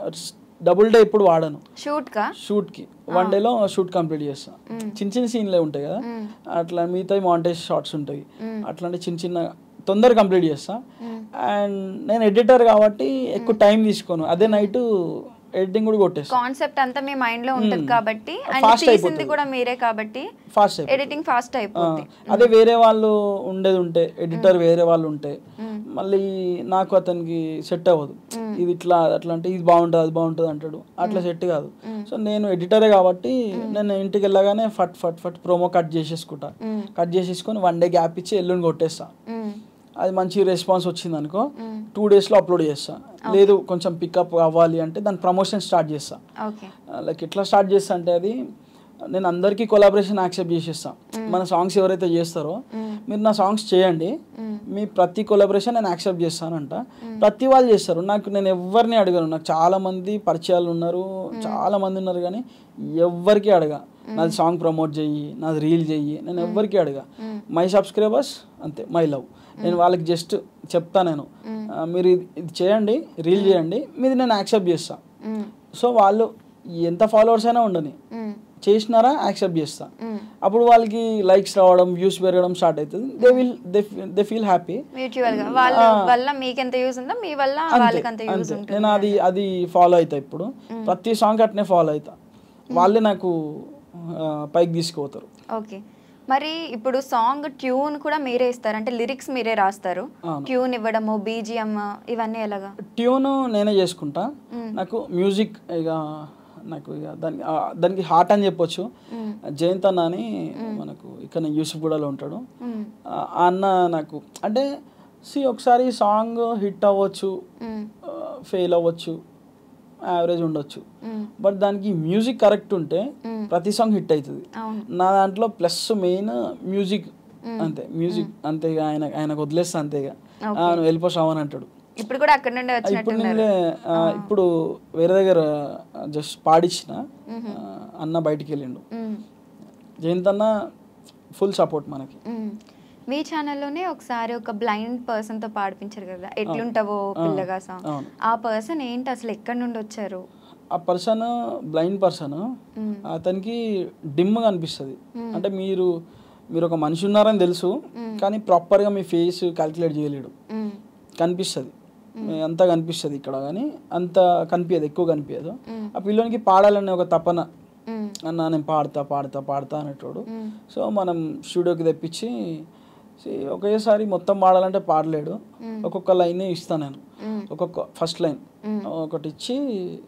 డబుల్ డే ఎప్పుడు వాడను షూట్ కా షూట్కి వన్ డేలో షూట్ కంప్లీట్ చేస్తా మ్మ్. చిన్న చిన్న సీన్లే ఉంటాయి కదా మ్మ్. అట్లా మిగతా మాంటేజ్ షార్ట్స్ ఉంటాయి మ్మ్. అట్లాంటి చిన్న చిన్న తొందర కంప్లీట్ చేస్తా మ్మ్. అండ్ నేను ఎడిటర్ కాబట్టి ఎక్కువ టైం తీసుకోను అదే నైట్ ఎడిటింగ్ కూడా కొట్టేస్తా కాన్సెప్ట్ అంతా మీ మైండ్ లో ఉంటది మ్మ్. కాబట్టి అండ్ Fast తీసింది అయిపోతది. కూడా మీరే కాబట్టి ఫాస్ట్ అయిపోతుంది ఎడిటింగ్ ఫాస్ట్ ఆ, అయిపోతుంది అదే వేరే వాళ్ళు ఉండేది ఉంటే ఎడిటర్ వేరే వాళ్ళు ఉంటే మ్మ్. మళ్ళీ నాకు అతనికి సెట్ అవ్వదు ఇది ఇట్లా అట్లా అంటే ఇది బాగుంటుంది అది బాగుంటుంది అంటాడు అట్లా సెట్ కాదు సో నేను ఎడిటరే కాబట్టి నేను ఇంటికి వెళ్ళగానే ఫట్ ఫట్ ఫట్ ప్రోమో కట్ చేసేసుకుంటా మ్మ్. కట్ చేసేసుకొని వన్ డే గ్యాప్ ఇచ్చి ఎల్లుండి కొట్టేస్తా మ్మ్. అది మంచి రెస్పాన్స్ వచ్చింది అనుకో మ్మ్. టూ డేస్లో అప్లోడ్ చేస్తా లేదు కొంచెం పికప్ అవ్వాలి అంటే దాని ప్రమోషన్ స్టార్ట్ చేస్తా ఓకే లైక్ ఎట్లా స్టార్ట్ చేస్తా అంటే అది నేను అందరికీ కొలాబరేషన్ యాక్సెప్ట్ చేసేస్తా మన సాంగ్స్ ఎవరైతే చేస్తారో మ్మ్. మీరు నా సాంగ్స్ చేయండి మ్మ్. మీ ప్రతి కొలాబరేషన్ నేను యాక్సెప్ట్ చేస్తానంట ప్రతి వాళ్ళు చేస్తారు నాకు నేను ఎవరిని అడగను నాకు చాలా మంది పరిచయాలు ఉన్నారు చాలా మంది ఉన్నారు కానీ ఎవ్వరికి అడగా నాది సాంగ్ ప్రమోట్ చెయ్యి నాది రీల్ చెయ్యి నేను ఎవ్వరికి అడగా మ్మ్. మై సబ్స్క్రైబర్స్ అంతే మై లవ్ నేను వాళ్ళకి జస్ట్ చెప్తా నేను ఆ, మీరు ఇది ఇది చేయండి రీల్ చేయండి మీది నేను యాక్సెప్ట్ చేస్తా మ్మ్. సో వాళ్ళు ఎంత ఫాలోవర్స్ అయినా ఉండని మ్మ్. చేసినారా యాక్సెప్ట్ చేస్తా మ్మ్. అప్పుడు వాళ్ళకి లైక్స్ రావడం వ్యూస్ పెరగడం స్టార్ట్ అవుతుంది they will they feel happy mutual గా వాళ్ళ వల్ల మీకు ఎంత యూజ్ ఉందో మీ వల్ల వాళ్ళకి అంత యూజ్ అంతే ఉంటుంది నేను అది అది ఫాలో అవుతా ఇప్పుడు ప్రతి సాంగ్ అట్నే ఫాలో అవుతా వాళ్ళే నాకు ఆ, పైకి తీసుకుపోతారు ఓకే మరి ఇప్పుడు సాంగ్ ట్యూన్ కూడా మీరే ఇస్తారు అంటే లిరిక్స్ మీరే రాస్తారు అవును. ట్యూన్ ఇవ్వడము బీజిఎం ఇవన్నీ ఎలాగా ట్యూన్ నేనే చేసుకుంటా మ్మ్. నాకు మ్యూజిక్ ఇక నాకు ఇక దానికి ఆ, దానికి హార్ట్ అని చెప్పొచ్చు మ్మ్. జయంత్ అన్న అని మనకు ఇక్కడ యూసుఫ్గూడలో ఉంటాడు మ్మ్. ఆ ఆ అన్న నాకు అంటే సి ఒకసారి సాంగ్ హిట్ అవ్వచ్చు మ్మ్. ఫెయిల్ అవ్వచ్చు యావరేజ్ ఉండొచ్చు మ్మ్. బట్ దానికి మ్యూజిక్ కరెక్ట్ ఉంటే మ్మ్. ప్రతి సాంగ్ హిట్ అవుతుంది అవును నా దాంట్లో ప్లస్ మెయిన్ మ్యూజిక్ అంతే మ్యూజిక్ అంతేగా ఆయన ఆయనకు వదిలేస్తా అంతేగా ఆ, నువ్వు వెళ్ళిపో శ్రావణ్ అంటాడు ఇప్పుడు కూడా అక్కడ నుండి ఇప్పుడు వచ్చినట్టున్నారు నేను ఆ, ఇప్పుడు వేరే దగ్గర జస్ట్ పాడిచ్చిన ఆ, అన్న బయటికి వెళ్ళిండు మ్మ్. జయంత్ అన్న ఫుల్ సపోర్ట్ మనకి మ్మ్. మీ ఛానల్లోనే ఒకసారి ఒక బ్లైండ్ పర్సన్ తో పాడిపించారు కదా ఎట్లుంటావో పిల్లగా సాంగ్ అవును ఆ పర్సన్ ఏంటి అసలు ఎక్కడి నుండి వచ్చారు ఆ పర్సన్ బ్లైండ్ పర్సన్ మ్మ్. అతనికి డిమ్గా అనిపిస్తుంది అంటే మీరు మీరు ఒక మనిషి ఉన్నారని తెలుసు కానీ ప్రాపర్గా మీ ఫేస్ క్యాలిక్యులేట్ చేయలేడు మ్మ్. కనిపిస్తుంది అంతా కనిపిస్తుంది ఇక్కడ కానీ అంత కనిపించదు ఎక్కువ కనిపించదు మ్మ్. ఆ పిల్లోనికి పాడాలనే ఒక తపన మ్మ్. అన్న నేను పాడతా పాడతా పాడతా అనేటోడు మ్మ్. సో మనం స్టూడియోకి తెప్పించి see, ఒకేసారి మొత్తం పాడాలంటే పాడలేడు ఒక్కొక్క లైన్ ఇస్తాను నేను మ్మ్. ఒక్కొక్క ఫస్ట్ లైన్ మ్మ్. ఒకటి ఇచ్చి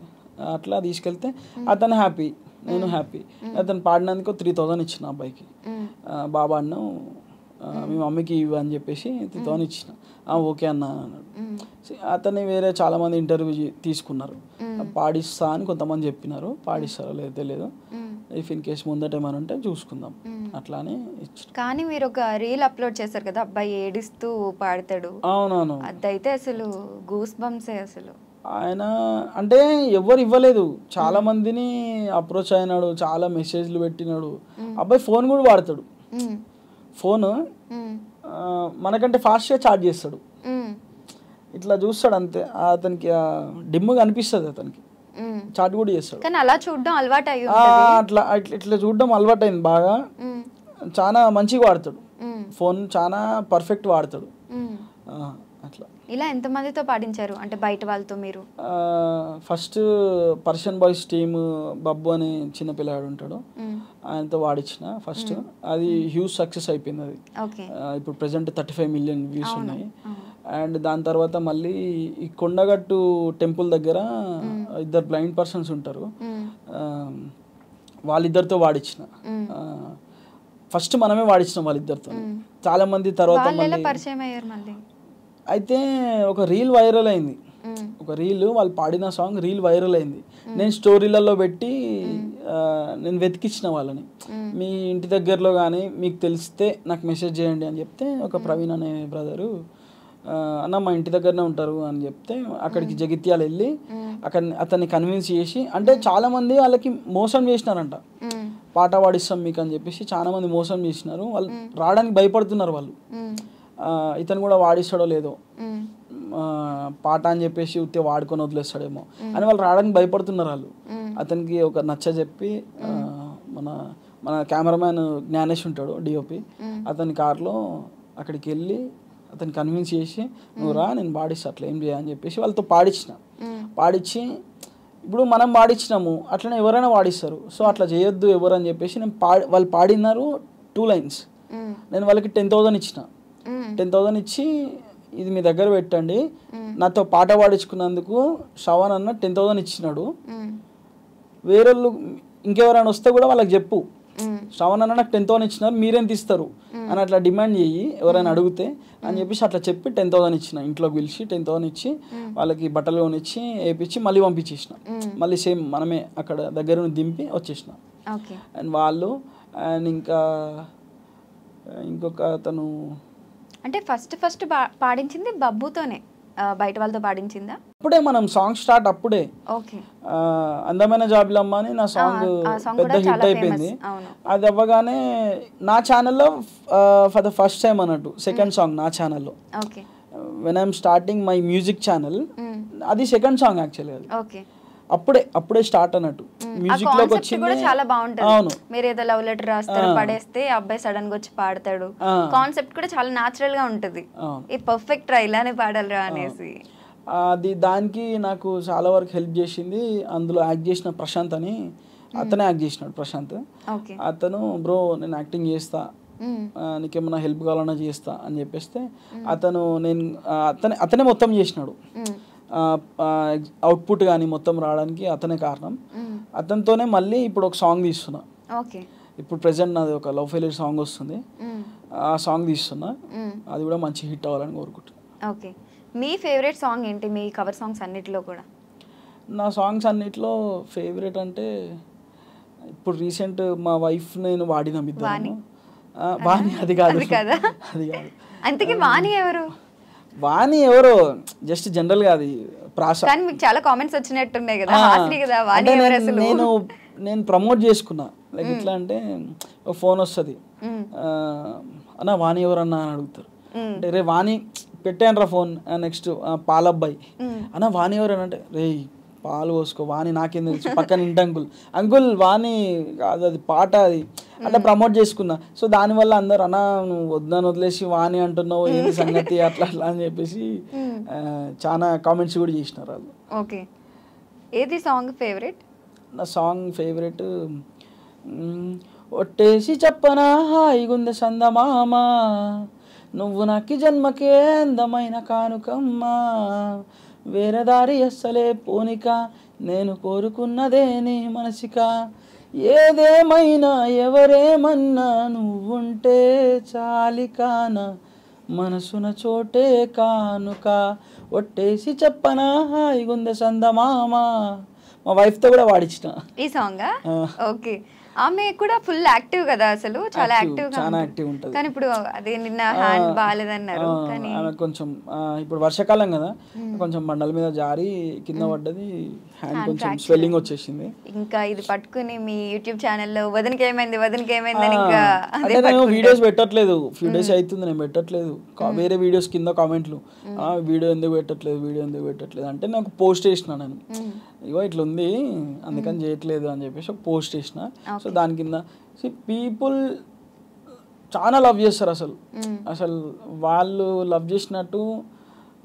అట్లా తీసుకెళ్తే అతను హ్యాపీ నేను హ్యాపీ అతను పాడినందుకు త్రీ థౌజండ్ ఇచ్చిన అబ్బాయికి మ్మ్. ఆ, బాబా అన్ను ఆ, మీ మమ్మీకి ఇవ్వు అని చెప్పేసి త్రీ థౌజండ్ ఇచ్చిన "ఆ, ఓకే అన్న అన్నాడు మ్మ్. See, అతన్ని వేరే చాలా మంది ఇంటర్వ్యూ చే- తీసుకున్నారు పాడిస్తా అని కొంతమంది చెప్పినారు పాడిస్తారో లేదో తెలియదు మ్మ్. ఇఫ్ ఇన్ కేస్ ముందట ఏమైనా ఉంటే చూసుకుందాం మ్మ్. అట్లా అని ఇచ్చిన కానీ మీరు ఒక రీల్ అప్లోడ్ చేశారు కదా అబ్బాయి ఏడిస్తూ పాడతాడు అవునవును అదైతే అసలు గూస్ బంప్సే అసలు ఆయన అంటే ఎవరు ఇవ్వలేదు చాలా మందిని అప్రోచ్ అయినాడు చాలా మెసేజ్లు పెట్టినాడు అబ్బాయి ఫోన్ కూడా వాడతాడు మ్మ్. ఫోన్ మ్మ్. మనకంటే ఫాస్ట్గా చార్జ్ చేస్తాడు మ్మ్. ఇట్లా చూస్తాడు అంతే ఆ అతనికి డిమ్గా అనిపిస్తుంది అతనికి మ్మ్. చాట్ కూడా చేస్తాడు కానీ అలా చూడడం అలవాటు అయ్యి ఆ, అట్లా అట్లా ఇట్లా చూడడం అలవాటైంది బాగా మ్మ్. చాలా మంచిగా వాడతాడు మ్మ్. ఫోన్ చాలా పర్ఫెక్ట్ వాడతాడు మ్మ్. ఆ, అట్లా ఇలా ఎంతమందితో పాడించారు అంటే బయట వాళ్ళతో మీరు first Persian boys team Babbu అని చిన్న పిల్లాడు ఉంటాడు మ్మ్. ఆయనతో వాడించిన ఫస్ట్ అది హ్యూజ్ సక్సెస్ అయిపోయింది అది ఓకే ఆ, ఇప్పుడు present thirty five million views అవును, ఉన్నాయి అవును. అండ్ దాని తర్వాత మళ్ళీ ఈ కొండగట్టు టెంపుల్ దగ్గర ఇద్దరు బ్లైండ్ పర్సన్స్ ఉంటారు మ్మ్. ఆ, వాళ్ళిద్దరితో వాడించిన మ్మ్. ఫస్ట్ మనమే వాడించినాం వాళ్ళిద్దరితో చాలా మంది తర్వాత వాళ్ళు ఎలా మళ్ళీ పరిచయం అయ్యారు మళ్ళీ అయితే ఒక రీల్ వైరల్ అయింది మ్మ్. ఒక రీల్ వాళ్ళు పాడిన సాంగ్ రీల్ వైరల్ అయింది నేను స్టోరీలలో పెట్టి ఆ, నేను వెతికిచ్చిన వాళ్ళని మీ ఇంటి దగ్గరలో కానీ మీకు తెలిస్తే నాకు మెసేజ్ చేయండి అని చెప్తే ఒక ప్రవీణ్ అనే బ్రదరు అన్న మా ఇంటి దగ్గరనే ఉంటారు అని చెప్తే అక్కడికి జగిత్యాలు వెళ్ళి అక్కడ అతన్ని కన్విన్స్ చేసి అంటే చాలా మంది వాళ్ళకి మోసం చేసినారంట మ్మ్. పాట పాడిస్తాం మీకు అని చెప్పేసి చాలా మంది మోసం చేసినారు వాళ్ళు రావడానికి భయపడుతున్నారు వాళ్ళు మ్మ్. ఆ, ఇతను కూడా వాడిస్తాడో లేదో మ్మ్. ఆ, పాట అని చెప్పేసి ఉత్తే వాడుకొని వదిలేస్తాడేమో అని వాళ్ళు రావడానికి భయపడుతున్నారు వాళ్ళు అతనికి ఒక నచ్చ చెప్పి ఆ, మన మన కెమెరామ్యాన్ జ్ఞానేష్ ఉంటాడు డిఓపి అతని కార్లో అక్కడికి వెళ్ళి అతన్ని కన్విన్స్ చేసి నువ్వు రా నేను పాడిస్తా అట్లా ఏం చేయని చెప్పేసి వాళ్ళతో పాడించిన మ్మ్. పాడించి ఇప్పుడు మనం పాడించినాము అట్లనే ఎవరైనా పాడిస్తారు సో అట్లా చేయొద్దు ఎవరు అని చెప్పేసి నేను పాడి వాళ్ళు పాడినారు టూ లైన్స్ మ్మ్. నేను వాళ్ళకి టెన్ థౌసండ్ ఇచ్చిన మ్మ్. టెన్ థౌసండ్ ఇచ్చి ఇది మీ దగ్గర పెట్టండి నాతో పాట పాడించుకున్నందుకు శ్రవణ్ అన్న టెన్ థౌసండ్ ఇచ్చినాడు మ్మ్. వేరే ఇంకెవరైనా వస్తే కూడా వాళ్ళకి చెప్పు మ్మ్. శ్రవణ్ అన్న నాకు టెన్ థౌసండ్ ఇచ్చినారు మీరేంత ఇస్తారు అని అట్లా డిమాండ్ చెయ్యి ఎవరైనా అడిగితే అని చెప్పేసి అట్లా చెప్పి టెన్ థౌసండ్ ఇచ్చిన ఇంట్లోకి పిలిచి టెన్ థౌసండ్ ఇచ్చి వాళ్ళకి బట్టలు కొనిచ్చి వేపించి మళ్ళీ పంపించేసిన మ్మ్. మళ్ళీ సేమ్ మనమే అక్కడ దగ్గర నుండి దింపి వచ్చేసిన ఓకే అండ్ వాళ్ళు అండ్ ఇంకా ఇంకొక అతను అంటే ఫస్ట్ ఫస్ట్ పా- పాడించింది బబ్బుతోనే ఆ, బయట వాళ్ళతో పాడించిందా అప్పుడే మనం సాంగ్ స్టార్ట్ అప్పుడే ఓకే ఆ, అందమైన జాబిలమ్మ అని నా సాంగ్ ఆ సాంగ్ పెద్ద కూడా హిట్ చాలా అయిపోయింది ఫేమస్ అవును అది అవ్వగానే నా ఛానల్లో ఫర్ ద ఫస్ట్ టైం అన్నట్టు సెకండ్ సాంగ్ నా ఛానల్లో okay when I'm starting my music channel మ్మ్. అది సెకండ్ సాంగ్ యాక్చువల్లీ అది ఓకే అప్పుడే అప్పుడే స్టార్ట్ అన్నట్టు ఆ మ్యూజిక్ లోకి కాన్సెప్ట్ కూడా వచ్చింది చాలా బాగుంటది అవును మీరు ఏదో లవ్ లెటర్ రాస్తారు పడేస్తే ఆ అబ్బాయి సడన్ గా వచ్చి పాడతాడు ఆ. కాన్సెప్ట్ కూడా చాలా నాచురల్ గా ఉంటది అవును ఈ పర్ఫెక్ట్ రా ఇలానే పాడాలిరా అనేసి అది దానికి నాకు చాలా వరకు హెల్ప్ చేసింది అందులో యాక్ట్ చేసిన ప్రశాంత్ అని అతనే యాక్ట్ చేసినాడు ప్రశాంత్ ఓకే అతను బ్రో నేను యాక్టింగ్ చేస్తా మ్మ్. ఆ, నీకేమన్నా హెల్ప్ కావాలన్నా చేస్తా అని చెప్పేస్తే అతను నేను ఆ, అతనే అతనే మొత్తం చేసినాడు మ్మ్. అవుట్పుట్ కానీ మొత్తం రావడానికి అతనే కారణం మ్మ్. అతనితోనే మళ్ళీ ఇప్పుడు ఒక సాంగ్ తీస్తున్నా ఓకే ఇప్పుడు ప్రెసెంట్ నాది ఒక లవ్ ఫెయిలియర్ సాంగ్ వస్తుంది మ్మ్. ఆ సాంగ్ తీస్తున్నా మ్మ్. అది కూడా మంచి హిట్ అవ్వాలని కోరుకుంటున్నాను ఓకే మీ ఫేవరెట్ సాంగ్ ఏంటి మీ కవర్ సాంగ్స్ అన్నిటిలో కూడా నా సాంగ్స్ అన్నిట్లో ఫేవరెట్ అంటే ఇప్పుడు రీసెంట్ మా వైఫ్ నేను వాడిన వాణి. ఇద్దరు వాణి అది కాదు అది కాదా? అది కాదు అంతకీ వాణి ఎవరు వాణి ఎవరో జస్ట్ జనరల్ గా అది ప్రాస కానీ మీకు చాలా కామెంట్స్ వచ్చినట్టున్నాయి కదా ఆ, హాస్ని కదా వాణి అంటే ఎవరు నేను- అసలు నేను నేను ప్రమోట్ చేసుకున్నా లైక్ ఎట్లా అంటే ఒక ఫోన్ వస్తుంది మ్మ్. అన్న వాణి ఎవరన్నా అని అడుగుతారు మ్మ్. అంటే రే వాణి పెట్టాను రా ఫోన్ నెక్స్ట్ పాలబ్బాయి మ్మ్. అన్న వాణి ఎవరని అంటే రే పాలు పోసుకో వాణి నాకేం తెలుసు పక్కన ఇంటి అంకుల్ అంకుల్ వాణి కాదు అది పాట అది అంటే ప్రమోట్ చేసుకున్నా సో దానివల్ల అందరు అన్న నువ్వు వద్దని వదిలేసి వాణి అంటున్నావు ఏంది సంగతి అట్లా అట్లా అని చెప్పేసి ఆ, చాలా కామెంట్స్ కూడా చేసినారు వాళ్ళు ఓకే ఏది సాంగ్ ఫేవరెట్ నా సాంగ్ ఫేవరెట్ ఒట్టేసి చెప్పనా హాయిగుంది సందమామ నువ్వు నాకి జన్మకే అందమైన కానుకమ్మా వేరే దారి అస్సలే పోనిక నేను కోరుకున్నదే నీ మనసిక ఏదేమైనా ఎవరేమన్నా నువ్వుంటే చాలికాన మనసున చోటే కానుక ఒట్టేసి చెప్పనా హాయిగుంది సందమామ మా వైఫ్తో కూడా వాడించిన ఈ సాంగా ఆ. ఓకే ఆమె కూడా ఫుల్ యాక్టివ్ కదా అసలు చాలా Active, యాక్టివ్ గా చాలా ఉంటుంది. active ఉంటది. కానీ ఇప్పుడు అదే నిన్న హ్యాండ్ బాగాలేదన్నారు ఆ, కానీ ఆమె కొంచెం ఆ, ఇప్పుడు వర్షాకాలం కదా కొంచెం బండల మీద జారి కింద పడ్డది హ్యాండ్ Hand కొంచెం fracture. స్వెల్లింగ్ వచ్చేసింది ఇంకా ఇది పట్టుకుని మీ యూట్యూబ్ ఛానల్లో వదనకి ఏమైంది వదనకి ఏమైంది అని ఆ, ఇంకా అంటే అదే నేను పట్టుకుంటారు. వీడియోస్ పెట్టట్లేదు ఫ్యూ డేస్ అవుతుంది నేను పెట్టట్లేదు కా- వేరే వీడియోస్ కింద కామెంట్లు వీడియో ఎందుకు పెట్టట్లేదు వీడియో ఎందుకు పెట్టట్లేదు అంటే నాకు పోస్ట్ చేసిన నేను మ్మ్. ఇగో ఇట్లా ఉంది అందుకని చేయట్లేదు అని చెప్పేసి ఒక పోస్ట్ చేసిన సో దాని కింద పీపుల్ చాలా లవ్ చేస్తారు అసలు మ్మ్. అసలు వాళ్ళు లవ్ చేసినట్టు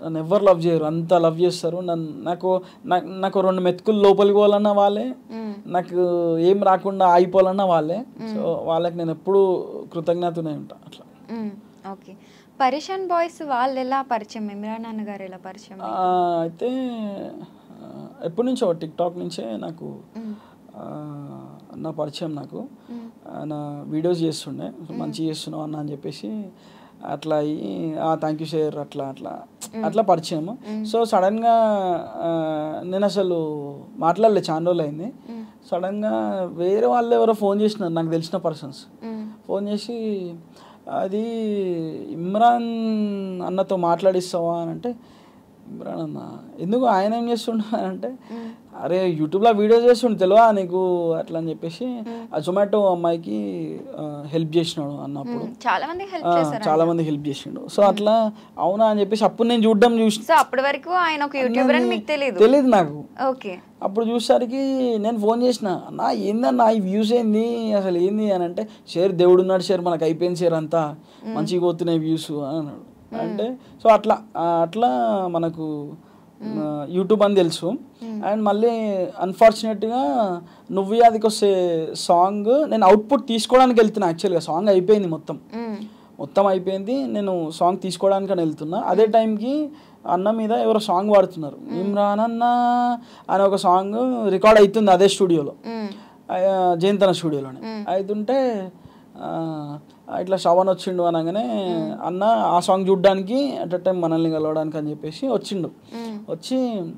నన్ను ఎవరు లవ్ చేయరు అంత లవ్ చేస్తారు నన్ను నాకు నాకు నాకు రెండు మెతుకులు లోపలికి పోవాలన్నా వాళ్ళే మ్మ్. నాకు ఏం రాకుండా ఆగిపోవాలన్నా వాళ్ళే సో వాళ్ళకి నేను ఎప్పుడూ కృతజ్ఞతనే ఉంటా అట్లా మ్మ్. ఓకే పరిషన్ బాయ్స్ వాళ్ళు ఎలా పరిచయం ఇమ్రాన్ అన్న గారు ఎలా పరిచయం ఆ, అయితే ఆ, ఎప్పటి నుంచో టిక్ టాక్ నుంచే నాకు మ్మ్. ఆ, అన్న పరిచయం నాకు మ్మ్. ఆయన వీడియోస్ చేస్తుండే మంచిగా చేస్తున్నావు అన్న అని చెప్పేసి అట్లా అయ్యి థ్యాంక్ యూ షేర్ అట్లా అట్లా అట్లా పరిచయం సో సడన్గా నేను అసలు మాట్లాడలే చాలా రోజులు అయింది మ్మ్. సడన్గా వేరే వాళ్ళు ఎవరో ఫోన్ చేసినారు నాకు తెలిసిన పర్సన్స్ మ్మ్. ఫోన్ చేసి అది ఇమ్రాన్ అన్నతో మాట్లాడిస్తావా అని అంటే ఇమ్రాన్ అన్న ఎందుకు ఆయన ఏం చేస్తుండ అంటే అరే యూట్యూబ్లో వీడియోస్ చేస్తుండే తెలియదా నీకు అట్లా అని చెప్పేసి ఆ జొమాటో అమ్మాయికి హెల్ప్ చేసినాడు అన్నప్పుడు మ్మ్. చాలా మంది హెల్ప్ ఆ, చేశారు చాలా మంది హెల్ప్ చేసిండు సో అట్లా అవునా అని చెప్పేసి అప్పుడు నేను చూడడం చూసి సో అప్పటి వరకు ఆయన ఒక యూట్యూబర్ అని మీకు తెలియదు తెలియదు నాకు ఓకే అప్పుడు చూసేసరికి నేను ఫోన్ చేసిన నా ఏందన్నా ఈ వ్యూస్ ఏంది అసలు ఏంది అని అంటే షేర్ దేవుడు ఉన్నాడు షేర్ మనకు అయిపోయింది షేర్ అంతా మంచిగా పోతున్నాయి వ్యూస్ అని అన్నాడు అంటే సో అట్లా ఆ, అట్లా మనకు ఆ, యూట్యూబ్ అని తెలుసు అండ్ మళ్ళీ అన్ఫార్చునేట్గా నువ్వు అదికి వస్తే సాంగ్ నేను అవుట్పుట్ తీసుకోవడానికి వెళ్తున్నా యాక్చువల్గా సాంగ్ అయిపోయింది మొత్తం మ్మ్. మొత్తం అయిపోయింది నేను సాంగ్ తీసుకోవడానికి అని వెళ్తున్నా అదే టైంకి అన్న మీద ఎవరో సాంగ్ పాడుతున్నారు ఇమ్రాన్ అన్న అని ఒక సాంగ్ రికార్డ్ అవుతుంది అదే స్టూడియోలో మ్మ్. జయంతన స్టూడియోలోనే అవుతుంటే ఆ, ఇట్లా శ్రవణ్ వచ్చిండు అనగానే అన్న ఆ సాంగ్ చూడడానికి అట్ టైం మనల్ని కలవడానికి అని చెప్పేసి వచ్చిండు మ్మ్. వచ్చి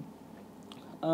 ఆ,